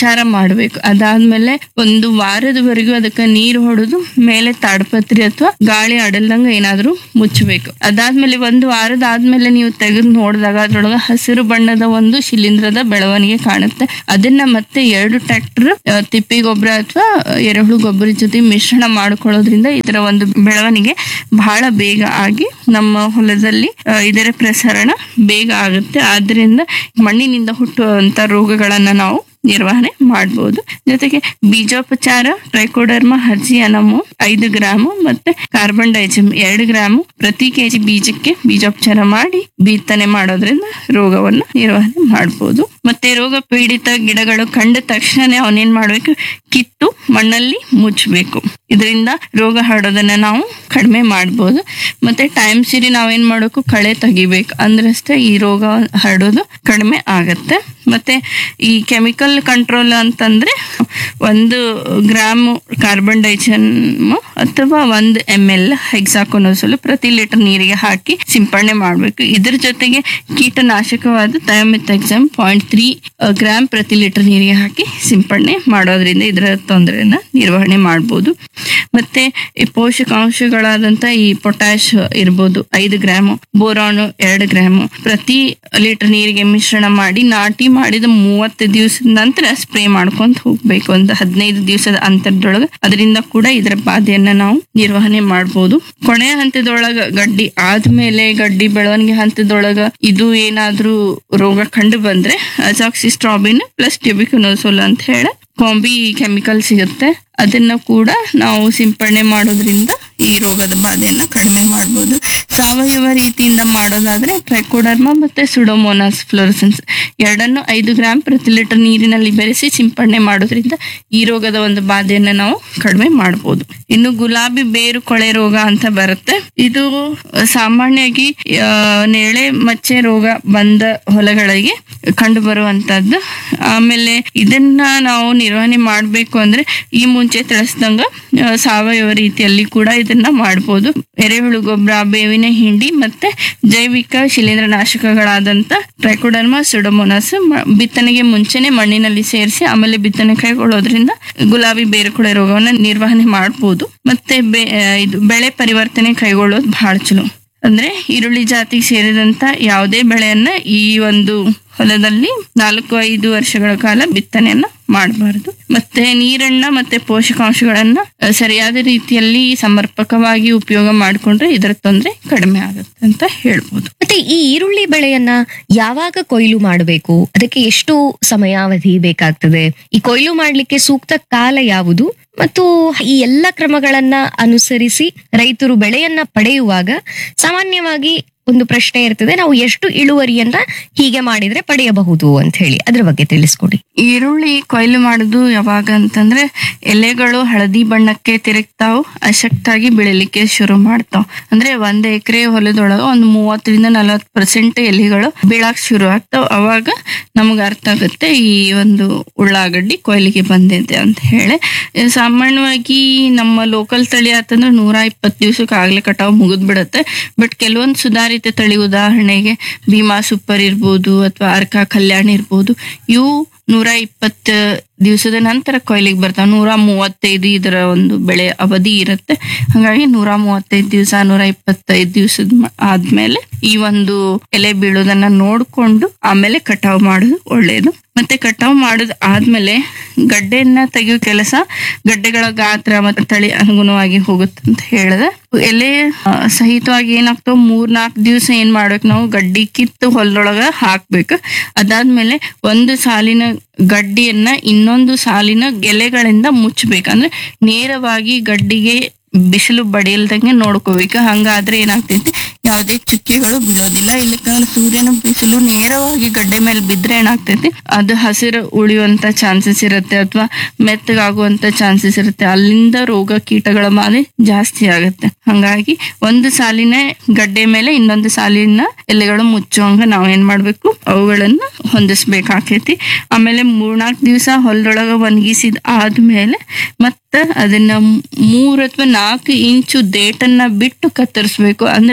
ಉಪಚಾರ ಮಾಡ್ಬೇಕು ಅದಾದ್ಮೇಲೆ ಒಂದು ವಾರದವರೆಗೂ ಅದಕ್ಕೆ ನೀರು ಹೊಡೆದು ಮೇಲೆ ತಾಡ್ಪತ್ರಿ ಅಥವಾ ಗಾಳಿ ಆಡಲ್ದಂಗ ಏನಾದ್ರೂ ಮುಚ್ಚಬೇಕು ಅದಾದ್ಮೇಲೆ ಒಂದು ವಾರದ ಆದ್ಮೇಲೆ ನೀವು ತೆಗೆದು ನೋಡಿದಾಗ ಅದ್ರೊಳಗ ಹಸಿರು ಬಣ್ಣದ ಒಂದು ಶಿಲೀಂಧ್ರದ ಬೆಳವಣಿಗೆ ಕಾಣುತ್ತೆ ಅದನ್ನ ಮತ್ತೆ ಎರಡು ಟ್ರ್ಯಾಕ್ಟರ್ ತಿಪ್ಪಿ ಗೊಬ್ಬರ ಅಥವಾ ಎರೆಹುಳು ಗೊಬ್ಬರ ಜೊತೆ ಮಿಶ್ರಣ ಮಾಡ್ಕೊಳ್ಳೋದ್ರಿಂದ ಇದರ ಒಂದು ಬೆಳವಣಿಗೆ ಬಹಳ ಬೇಗ ಆಗಿ ನಮ್ಮ ಹೊಲದಲ್ಲಿ ಆ, ಇದರ ಪ್ರಸರಣ ಬೇಗ ಆಗುತ್ತೆ ಆದ್ರಿಂದ ಮಣ್ಣಿನಿಂದ ಹುಟ್ಟುವಂತ ರೋಗಗಳನ್ನ ನಾವು ನಿರ್ವಹಣೆ ಮಾಡಬಹುದು ಜೊತೆಗೆ ಬೀಜೋಪಚಾರ ಟ್ರೈಕೋಡರ್ಮ ಹರ್ಜಿಯನಮು ಐದು ಗ್ರಾಮು ಮತ್ತೆ ಕಾರ್ಬನ್ ಡೈಜಿಮ್ ಎರಡು ಗ್ರಾಮು ಪ್ರತಿ ಕೆಜಿ ಬೀಜಕ್ಕೆ ಬೀಜೋಪಚಾರ ಮಾಡಿ ಬಿತ್ತನೆ ಮಾಡೋದ್ರಿಂದ ರೋಗವನ್ನು ನಿರ್ವಹಣೆ ಮಾಡಬಹುದು ಮತ್ತೆ ರೋಗ ಪೀಡಿತ ಗಿಡಗಳು ಕಂಡ ತಕ್ಷಣ ಅವನೇನ್ ಮಾಡ್ಬೇಕು ಕಿತ್ತು ಮಣ್ಣಲ್ಲಿ ಮುಚ್ಚಬೇಕು ಇದರಿಂದ ರೋಗ ಹರಡೋದನ್ನ ನಾವು ಕಡಿಮೆ ಮಾಡ್ಬೋದು ಮತ್ತೆ ಟೈಮ್ ಸಿರಿ ನಾವೇನ್ ಮಾಡಬೇಕು ಕಳೆ ತೆಗಿಬೇಕು ಅಂದ್ರಷ್ಟೇ ಈ ರೋಗ ಹರಡೋದು ಕಡಿಮೆ ಆಗತ್ತೆ ಮತ್ತೆ ಈ ಕೆಮಿಕಲ್ ಕಂಟ್ರೋಲ್ ಅಂತಂದ್ರೆ ಒಂದು ಗ್ರಾಮ್ ಕಾರ್ಬನ್ ಡೈಜನ್ ಅಥವಾ ಒಂದು ಎಮ್ ಎಲ್ ಹೆಕ್ಸಾಕೊನೋಸಲು ಪ್ರತಿ ಲೀಟರ್ ನೀರಿಗೆ ಹಾಕಿ ಸಿಂಪಡಣೆ ಮಾಡಬೇಕು ಇದ್ರ ಜೊತೆಗೆ ಕೀಟನಾಶಕವಾದ ಥಯಾಮಿಥೆಕ್ಸಮ್ ಪಾಯಿಂಟ್ ತ್ರೀ ಗ್ರಾಮ್ ಪ್ರತಿ ಲೀಟರ್ ನೀರಿಗೆ ಹಾಕಿ ಸಿಂಪಡಣೆ ಮಾಡೋದ್ರಿಂದ ಇದರ ತೊಂದರೆನ ನಿರ್ವಹಣೆ ಮಾಡ್ಬೋದು ಮತ್ತೆ ಈ ಪೋಷಕಾಂಶಗಳಾದಂತ ಈ ಪೊಟ್ಯಾಶ್ ಇರ್ಬೋದು ಐದು ಗ್ರಾಮು ಬೋರಾನು ಎರಡು ಗ್ರಾಮು ಪ್ರತಿ ಲೀಟರ್ ನೀರಿಗೆ ಮಿಶ್ರಣ ಮಾಡಿ ನಾಟಿ ಮಾಡಿದ ಮೂವತ್ತು ದಿವಸದ ನಂತರ ಸ್ಪ್ರೇ ಮಾಡ್ಕೊಂತ ಹೋಗ್ಬೇಕು ಒಂದು ಹದಿನೈದು ದಿವಸದ ಅಂತರದೊಳಗೆ ಅದರಿಂದ ಕೂಡ ಇದರ ಬಾಧೆಯನ್ನ ನಾವು ನಿರ್ವಹಣೆ ಮಾಡ್ಬೋದು ಕೊನೆಯ ಹಂತದೊಳಗ ಗಡ್ಡಿ ಆದ್ಮೇಲೆ ಗಡ್ಡಿ ಬೆಳವಣಿಗೆ ಹಂತದೊಳಗ ಇದು ಏನಾದ್ರೂ ರೋಗ ಕಂಡು ಬಂದ್ರೆ ಅಜಾಕ್ಸಿಸ್ಟ್ರಾಬಿನ್ ಪ್ಲಸ್ ಟ್ಯೂಬಿಕನೋಸೋಲ್ ಅಂತ ಹೇಳಿ ಕಾಂಬಿ ಕೆಮಿಕಲ್ ಸಿಗುತ್ತೆ ಅದನ್ನ ಕೂಡ ನಾವು ಸಿಂಪಡಣೆ ಮಾಡೋದ್ರಿಂದ ಈ ರೋಗದ ಬಾಧೆಯನ್ನ ಕಡಿಮೆ ಮಾಡ್ಬೋದು ಸಾವಯವ ರೀತಿಯಿಂದ ಮಾಡೋದಾದ್ರೆ ಟ್ರೈಕೋಡರ್ಮ ಮತ್ತೆ ಸುಡೋಮೋನಾಸ್ ಫ್ಲೋರಸೆನ್ಸ್ ಎರಡನ್ನು ಐದು ಗ್ರಾಮ್ ಪ್ರತಿ ಲೀಟರ್ ನೀರಿನಲ್ಲಿ ಬೆರೆಸಿ ಸಿಂಪಡಣೆ ಮಾಡೋದ್ರಿಂದ ಈ ರೋಗದ ಒಂದು ಬಾಧೆಯನ್ನ ನಾವು ಕಡಿಮೆ ಮಾಡ್ಬೋದು ಇನ್ನು ಗುಲಾಬಿ ಬೇರು ಕೊಳೆ ರೋಗ ಅಂತ ಬರುತ್ತೆ ಇದು ಸಾಮಾನ್ಯವಾಗಿ ಆ, ನೇಳೆ ಮಚ್ಚೆ ರೋಗ ಬಂದ ಹೊಲಗಳಿಗೆ ಕಂಡು ಬರುವಂತದ್ದು ಆಮೇಲೆ ಇದನ್ನ ನಾವು ನಿರ್ವಹಣೆ ಮಾಡ್ಬೇಕು ಅಂದ್ರೆ ಈ ಮುಂಚೆ ತಿಳಿಸ್ದಂಗ ಆ, ಸಾವಯವ ರೀತಿಯಲ್ಲಿ ಕೂಡ ಇದನ್ನ ಮಾಡ್ಬೋದು ಎರೆಹುಳು ಗೊಬ್ಬರ ಬೇವಿನ ಹಿಂಡಿ ಮತ್ತೆ ಜೈವಿಕ ಶಿಲೀಂಧ್ರನಾಶಕಗಳಾದಂತ ಟ್ರೈಕೋಡರ್ಮಾ ಸುಡೋಮೋನಾಸ್ ಮ- ಬಿತ್ತನೆಗೆ ಮುಂಚೆನೆ ಮಣ್ಣಿನಲ್ಲಿ ಸೇರಿಸಿ ಆಮೇಲೆ ಬಿತ್ತನೆ ಕೈಗೊಳ್ಳೋದ್ರಿಂದ ಗುಲಾಬಿ ಬೇರುಕೊಳೆ ರೋಗವನ್ನ ನಿರ್ವಹಣೆ ಮಾಡ್ಬೋದು ಮತ್ತೆ ಬೆ- ಆ, ಇದು ಬೆಳೆ ಪರಿವರ್ತನೆ ಕೈಗೊಳ್ಳೋದು ಬಹಳ ಚಲೋ ಅಂದ್ರೆ ಈರುಳ್ಳಿ ಜಾತಿಗೆ ಸೇರಿದಂತ ಯಾವುದೇ ಬೆಳೆಯನ್ನ ಈ ಒಂದು ಹೊಲದಲ್ಲಿ ನಾಲ್ಕು ಐದು ವರ್ಷಗಳ ಕಾಲ ಬಿತ್ತನೆಯನ್ನ ಮಾಡಬಾರದು ಮತ್ತೆ ನೀರನ್ನ ಮತ್ತೆ ಪೋಷಕಾಂಶಗಳನ್ನ ಅ, ಸರಿಯಾದ ರೀತಿಯಲ್ಲಿ ಸಮರ್ಪಕವಾಗಿ ಉಪಯೋಗ ಮಾಡಿಕೊಂಡ್ರೆ ಇದರ ತೊಂದರೆ ಕಡಿಮೆ ಆಗುತ್ತೆ ಅಂತ ಹೇಳ್ಬೋದು ಮತ್ತೆ ಈ ಈರುಳ್ಳಿ ಬೆಳೆಯನ್ನ ಯಾವಾಗ ಕೊಯ್ಲು ಮಾಡಬೇಕು ಅದಕ್ಕೆ ಎಷ್ಟು ಸಮಯಾವಧಿ ಬೇಕಾಗ್ತದೆ ಈ ಕೊಯ್ಲು ಮಾಡ್ಲಿಕ್ಕೆ ಸೂಕ್ತ ಕಾಲ ಯಾವುದು ಮತ್ತು ಈ ಎಲ್ಲ ಕ್ರಮಗಳನ್ನ ಅನುಸರಿಸಿ ರೈತರು ಬೆಳೆಯನ್ನ ಪಡೆಯುವಾಗ ಸಾಮಾನ್ಯವಾಗಿ ಒಂದು ಪ್ರಶ್ನೆ ಇರ್ತದೆ ನಾವು ಎಷ್ಟು ಇಳುವರಿಯನ್ನ ಹೀಗೆ ಮಾಡಿದ್ರೆ ಪಡೆಯಬಹುದು ಅಂತ ಹೇಳಿ ಅದ್ರ ಬಗ್ಗೆ ತಿಳಿಸ್ಕೊಡಿ ಈರುಳ್ಳಿ ಕೊಯ್ಲು ಮಾಡುದು ಯಾವಾಗ ಅಂತಂದ್ರೆ ಎಲೆಗಳು ಹಳದಿ ಬಣ್ಣಕ್ಕೆ ತಿರುಗ್ತಾವ್ ಅಶಕ್ತಾಗಿ ಬೆಳಿಲಿಕ್ಕೆ ಶುರು ಮಾಡ್ತಾವ್ ಅಂದ್ರೆ ಒಂದ್ ಎಕರೆ ಹೊಲದೊಳಗ ಒಂದ್ ಮೂವತ್ತರಿಂದ ನಲವತ್ ಪರ್ಸೆಂಟ್ ಎಲೆಗಳು ಬೀಳಾಕ್ ಶುರು ಆಗ್ತಾವ್ ಅವಾಗ ನಮಗ್ ಅರ್ಥ ಆಗುತ್ತೆ ಈ ಒಂದು ಉಳ್ಳಾಗಡ್ಡಿ ಕೊಯ್ಲಿಗೆ ಬಂದಿದೆ ಅಂತ ಹೇಳಿ ಇದು ಸಾಮಾನ್ಯವಾಗಿ ನಮ್ಮ ಲೋಕಲ್ ತಳಿ ಆತಂದ್ರೆ ನೂರ ಇಪ್ಪತ್ತು ದಿವ್ಸಕ್ಕೆ ಆಗ್ಲೇ ಕಟಾವ್ ಮುಗಿದ್ ಬಿಡುತ್ತೆ ಬಟ್ ಕೆಲವೊಂದು ಸುಧಾರಿತ ತಳಿ ಉದಾಹರಣೆಗೆ ಭೀಮಾ ಸೂಪರ್ ಇರ್ಬೋದು ಅಥವಾ ಅರ್ಕ ಕಲ್ಯಾಣ ಇರ್ಬೋದು ಇವು ನೂರ ಇಪ್ಪತ್ತು ದಿವಸದ ನಂತರ ಕೊಯ್ಲಿಗೆ ಬರ್ತಾವ ನೂರ ಮೂವತ್ತೈದು ಇದರ ಒಂದು ಬೆಳೆ ಅವಧಿ ಇರುತ್ತೆ ಹಾಗಾಗಿ ನೂರ ಮೂವತ್ತೈದು ದಿವಸ ನೂರ ಇಪ್ಪತ್ತೈದು ದಿವಸದ ಆದ್ಮೇಲೆ ಈ ಒಂದು ಎಲೆ ಬೀಳೋದನ್ನ ನೋಡ್ಕೊಂಡು ಆಮೇಲೆ ಕಟಾವ್ ಮಾಡೋದು ಒಳ್ಳೆಯದು ಮತ್ತೆ ಕಟಾವ್ ಮಾಡೋದ್ ಆದ್ಮೇಲೆ ಗಡ್ಡೆಯನ್ನ ತೆಗೆಯೋ ಕೆಲಸ ಗಡ್ಡೆಗಳ ಗಾತ್ರ ಮತ್ತೆ ತಳಿ ಅನುಗುಣವಾಗಿ ಹೋಗುತ್ತೆ ಅಂತ ಹೇಳಿದೆ ಎಲೆ ಆ, ಸಹಿತವಾಗಿ ಏನಾಗ್ತಾವ ಮೂರ್ ನಾಲ್ಕು ದಿವಸ ಏನ್ ಮಾಡ್ಬೇಕು ನಾವು ಗಡ್ಡಿ ಕಿತ್ತು ಹೊಲದೊಳಗ ಹಾಕ್ಬೇಕು ಅದಾದ್ಮೇಲೆ ಒಂದು ಸಾಲಿನ ಗಡ್ಡಿಯನ್ನ ಇನ್ನೊಂದು ಸಾಲಿನ ಎಲೆಗಳಿಂದ ಮುಚ್ಚಬೇಕು ಅಂದ್ರೆ ನೇರವಾಗಿ ಗಡ್ಡಿಗೆ ಬಿಸಿಲು ಬಡಿಯಲ್ದಂಗೆ ನೋಡ್ಕೋಬೇಕು ಹಂಗಾದ್ರೆ ಏನಾಗ್ತೈತಿ ಯಾವುದೇ ಚುಕ್ಕೆಗಳು ಬಿಡೋದಿಲ್ಲ ಇಲ್ಲಕಂದ್ರೆ ಸೂರ್ಯನ ಬಿಸಿಲು ನೇರವಾಗಿ ಗಡ್ಡೆ ಮೇಲೆ ಬಿದ್ರೆ ಏನಾಗ್ತೈತಿ ಅದು ಹಸಿರು ಉಳಿಯುವಂತ ಚಾನ್ಸಸ್ ಇರುತ್ತೆ ಅಥವಾ ಮೆತ್ತಗಾಗುವಂತ ಚಾನ್ಸಸ್ ಇರುತ್ತೆ ಅಲ್ಲಿಂದ ರೋಗ ಕೀಟಗಳ ಬಾಧೆ ಜಾಸ್ತಿ ಆಗುತ್ತೆ ಹಂಗಾಗಿ ಒಂದು ಸಾಲಿನ ಗಡ್ಡೆ ಮೇಲೆ ಇನ್ನೊಂದು ಸಾಲಿನ ಎಲೆಗಳು ಮುಚ್ಚುವಂಗ ನಾವ್ ಏನ್ ಮಾಡ್ಬೇಕು ಅವುಗಳನ್ನ ಹೊಂದಿಸ್ಬೇಕಾಕೈತಿ ಆಮೇಲೆ ಮೂರ್ನಾಲ್ಕು ದಿವಸ ಹೊಲದೊಳಗ ಒಣಗಿಸಿದ ಆದ್ಮೇಲೆ ಮತ್ತ ಅದನ್ನ ಮೂರ್ ಅಥವಾ ನಾಲ್ಕು ಇಂಚು ದೇಟನ್ನ ಬಿಟ್ಟು ಕತ್ತರಿಸ್ಬೇಕು ಅಂದ್ರೆ ಅಷ್ಟೇ ನಾವು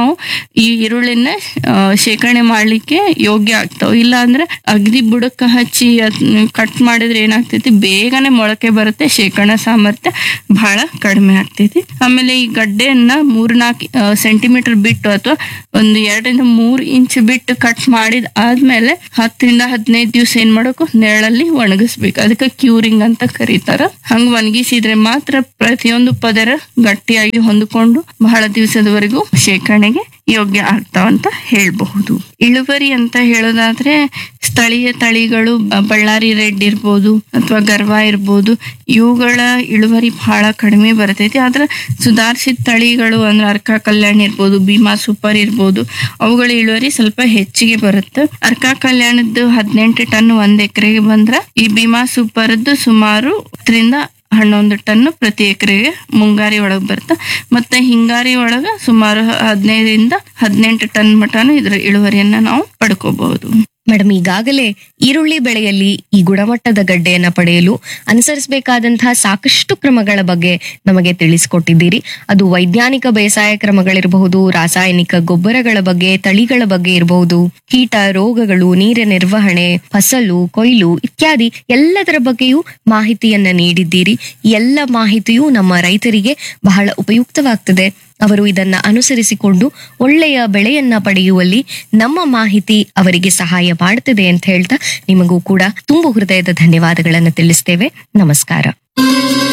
ನಾವು ಈ ಈರುಳ್ಳಿನ ಆ, ಶೇಖರಣೆ ಮಾಡ್ಲಿಕ್ಕೆ ಯೋಗ್ಯ ಆಗ್ತಾವ ಇಲ್ಲ ಅಂದ್ರೆ ಅಗ್ದಿ ಬುಡಕ್ಕ ಹಚ್ಚಿ ಕಟ್ ಮಾಡಿದ್ರೆ ಏನಾಗ್ತೈತಿ ಬೇಗನೆ ಮೊಳಕೆ ಬರುತ್ತೆ ಶೇಖರಣಾ ಸಾಮರ್ಥ್ಯ ಬಹಳ ಕಡಿಮೆ ಆಗ್ತೈತಿ ಆಮೇಲೆ ಈ ಗಡ್ಡೆಯನ್ನ ಮೂರ್ನಾಲ್ಕು ಸೆಂಟಿಮೀಟರ್ ಬಿಟ್ಟು ಅಥವಾ ಒಂದು ಎರಡರಿಂದ ಮೂರ್ ಇಂಚ್ ಬಿಟ್ಟು ಕಟ್ ಮಾಡಿದ ಆದ್ಮೇಲೆ ಹತ್ತರಿಂದ ಹದಿನೈದು ದಿವಸ ಏನ್ ಮಾಡಬೇಕು ನೆರಳಲ್ಲಿ ಒಣಗಿಸ್ಬೇಕು ಅದಕ್ಕೆ ಕ್ಯೂರಿಂಗ್ ಅಂತ ಕರೀತಾರ ಹಂಗ ಒಣಗಿಸಿದ್ರೆ ಮಾತ್ರ ಪ್ರತಿಯೊಂದು ಪದರ ಗಟ್ಟಿಯಾಗಿ ಹೊಂದಿಕೊಂಡು ಬಹಳ ದಿವಸದವರೆಗೂ ಶೇಖರಣೆಗೆ ಯೋಗ್ಯ ಆಗ್ತಾವಂತ ಹೇಳ್ಬಹುದು ಇಳುವರಿ ಅಂತ ಹೇಳೋದಾದ್ರೆ ಸ್ಥಳೀಯ ತಳಿಗಳು ಬ- ಬಳ್ಳಾರಿ ರೆಡ್ ಇರ್ಬೋದು ಅಥವಾ ಗರ್ವ ಇರ್ಬೋದು ಇವುಗಳ ಇಳುವರಿ ಬಹಳ ಕಡಿಮೆ ಬರ್ತೈತಿ ಆದ್ರೆ ಸುಧಾರಿಸಿದ ತಳಿಗಳು ಅಂದ್ರೆ ಅರ್ಕ ಕಲ್ಯಾಣ ಇರ್ಬೋದು ಭೀಮಾ ಸೂಪರ್ ಇರ್ಬೋದು ಅವುಗಳ ಇಳುವರಿ ಸ್ವಲ್ಪ ಹೆಚ್ಚಿಗೆ ಬರುತ್ತೆ ಅರ್ಕ ಕಲ್ಯಾಣದ್ದು ಹದಿನೆಂಟು ಟನ್ ಒಂದ್ ಎಕರೆಗೆ ಬಂದ್ರ ಈ ಭೀಮಾ ಸೂಪರ್ದು ಸುಮಾರು ಹತ್ತರಿಂದ ಹನ್ನೊಂದು ಟನ್ ಪ್ರತಿ ಎಕರೆಗೆ ಮುಂಗಾರಿ ಒಳಗೆ ಬರುತ್ತೆ ಮತ್ತೆ ಹಿಂಗಾರಿ ಒಳಗ ಸುಮಾರು ಹದಿನೈದರಿಂದ ಹದಿನೆಂಟು ಟನ್ ಮಟನು ಇದ್ರ ಇಳುವರಿಯನ್ನ ನಾವು ಪಡ್ಕೋಬಹುದು ಮೇಡಮ್ ಈಗಾಗಲೇ ಈರುಳ್ಳಿ ಬೆಳೆಯಲ್ಲಿ ಈ ಗುಣಮಟ್ಟದ ಗಡ್ಡೆಯನ್ನ ಪಡೆಯಲು ಅನುಸರಿಸಬೇಕಾದಂತಹ ಸಾಕಷ್ಟು ಕ್ರಮಗಳ ಬಗ್ಗೆ ನಮಗೆ ತಿಳಿಸಿಕೊಟ್ಟಿದ್ದೀರಿ ಅದು ವೈಜ್ಞಾನಿಕ ಬೇಸಾಯ ಕ್ರಮಗಳಿರಬಹುದು ರಾಸಾಯನಿಕ ಗೊಬ್ಬರಗಳ ಬಗ್ಗೆ ತಳಿಗಳ ಬಗ್ಗೆ ಇರಬಹುದು ಕೀಟ ರೋಗಗಳು ನೀರಿನ ನಿರ್ವಹಣೆ ಫಸಲು ಕೊಯ್ಲು ಇತ್ಯಾದಿ ಎಲ್ಲದರ ಬಗ್ಗೆಯೂ ಮಾಹಿತಿಯನ್ನ ನೀಡಿದ್ದೀರಿ ಈ ಎಲ್ಲ ಮಾಹಿತಿಯು ನಮ್ಮ ರೈತರಿಗೆ ಬಹಳ ಉಪಯುಕ್ತವಾಗ್ತದೆ ಅವರು ಇದನ್ನ ಅನುಸರಿಸಿಕೊಂಡು ಒಳ್ಳೆಯ ಬೆಳೆಯನ್ನ ಪಡೆಯುವಲ್ಲಿ ನಮ್ಮ ಮಾಹಿತಿ ಅವರಿಗೆ ಸಹಾಯ ಮಾಡುತ್ತದೆ ಅಂತ ಹೇಳ್ತಾ ನಿಮಗೂ ಕೂಡ ತುಂಬು ಹೃದಯದ ಧನ್ಯವಾದಗಳನ್ನು ತಿಳಿಸ್ತೇವೆ ನಮಸ್ಕಾರ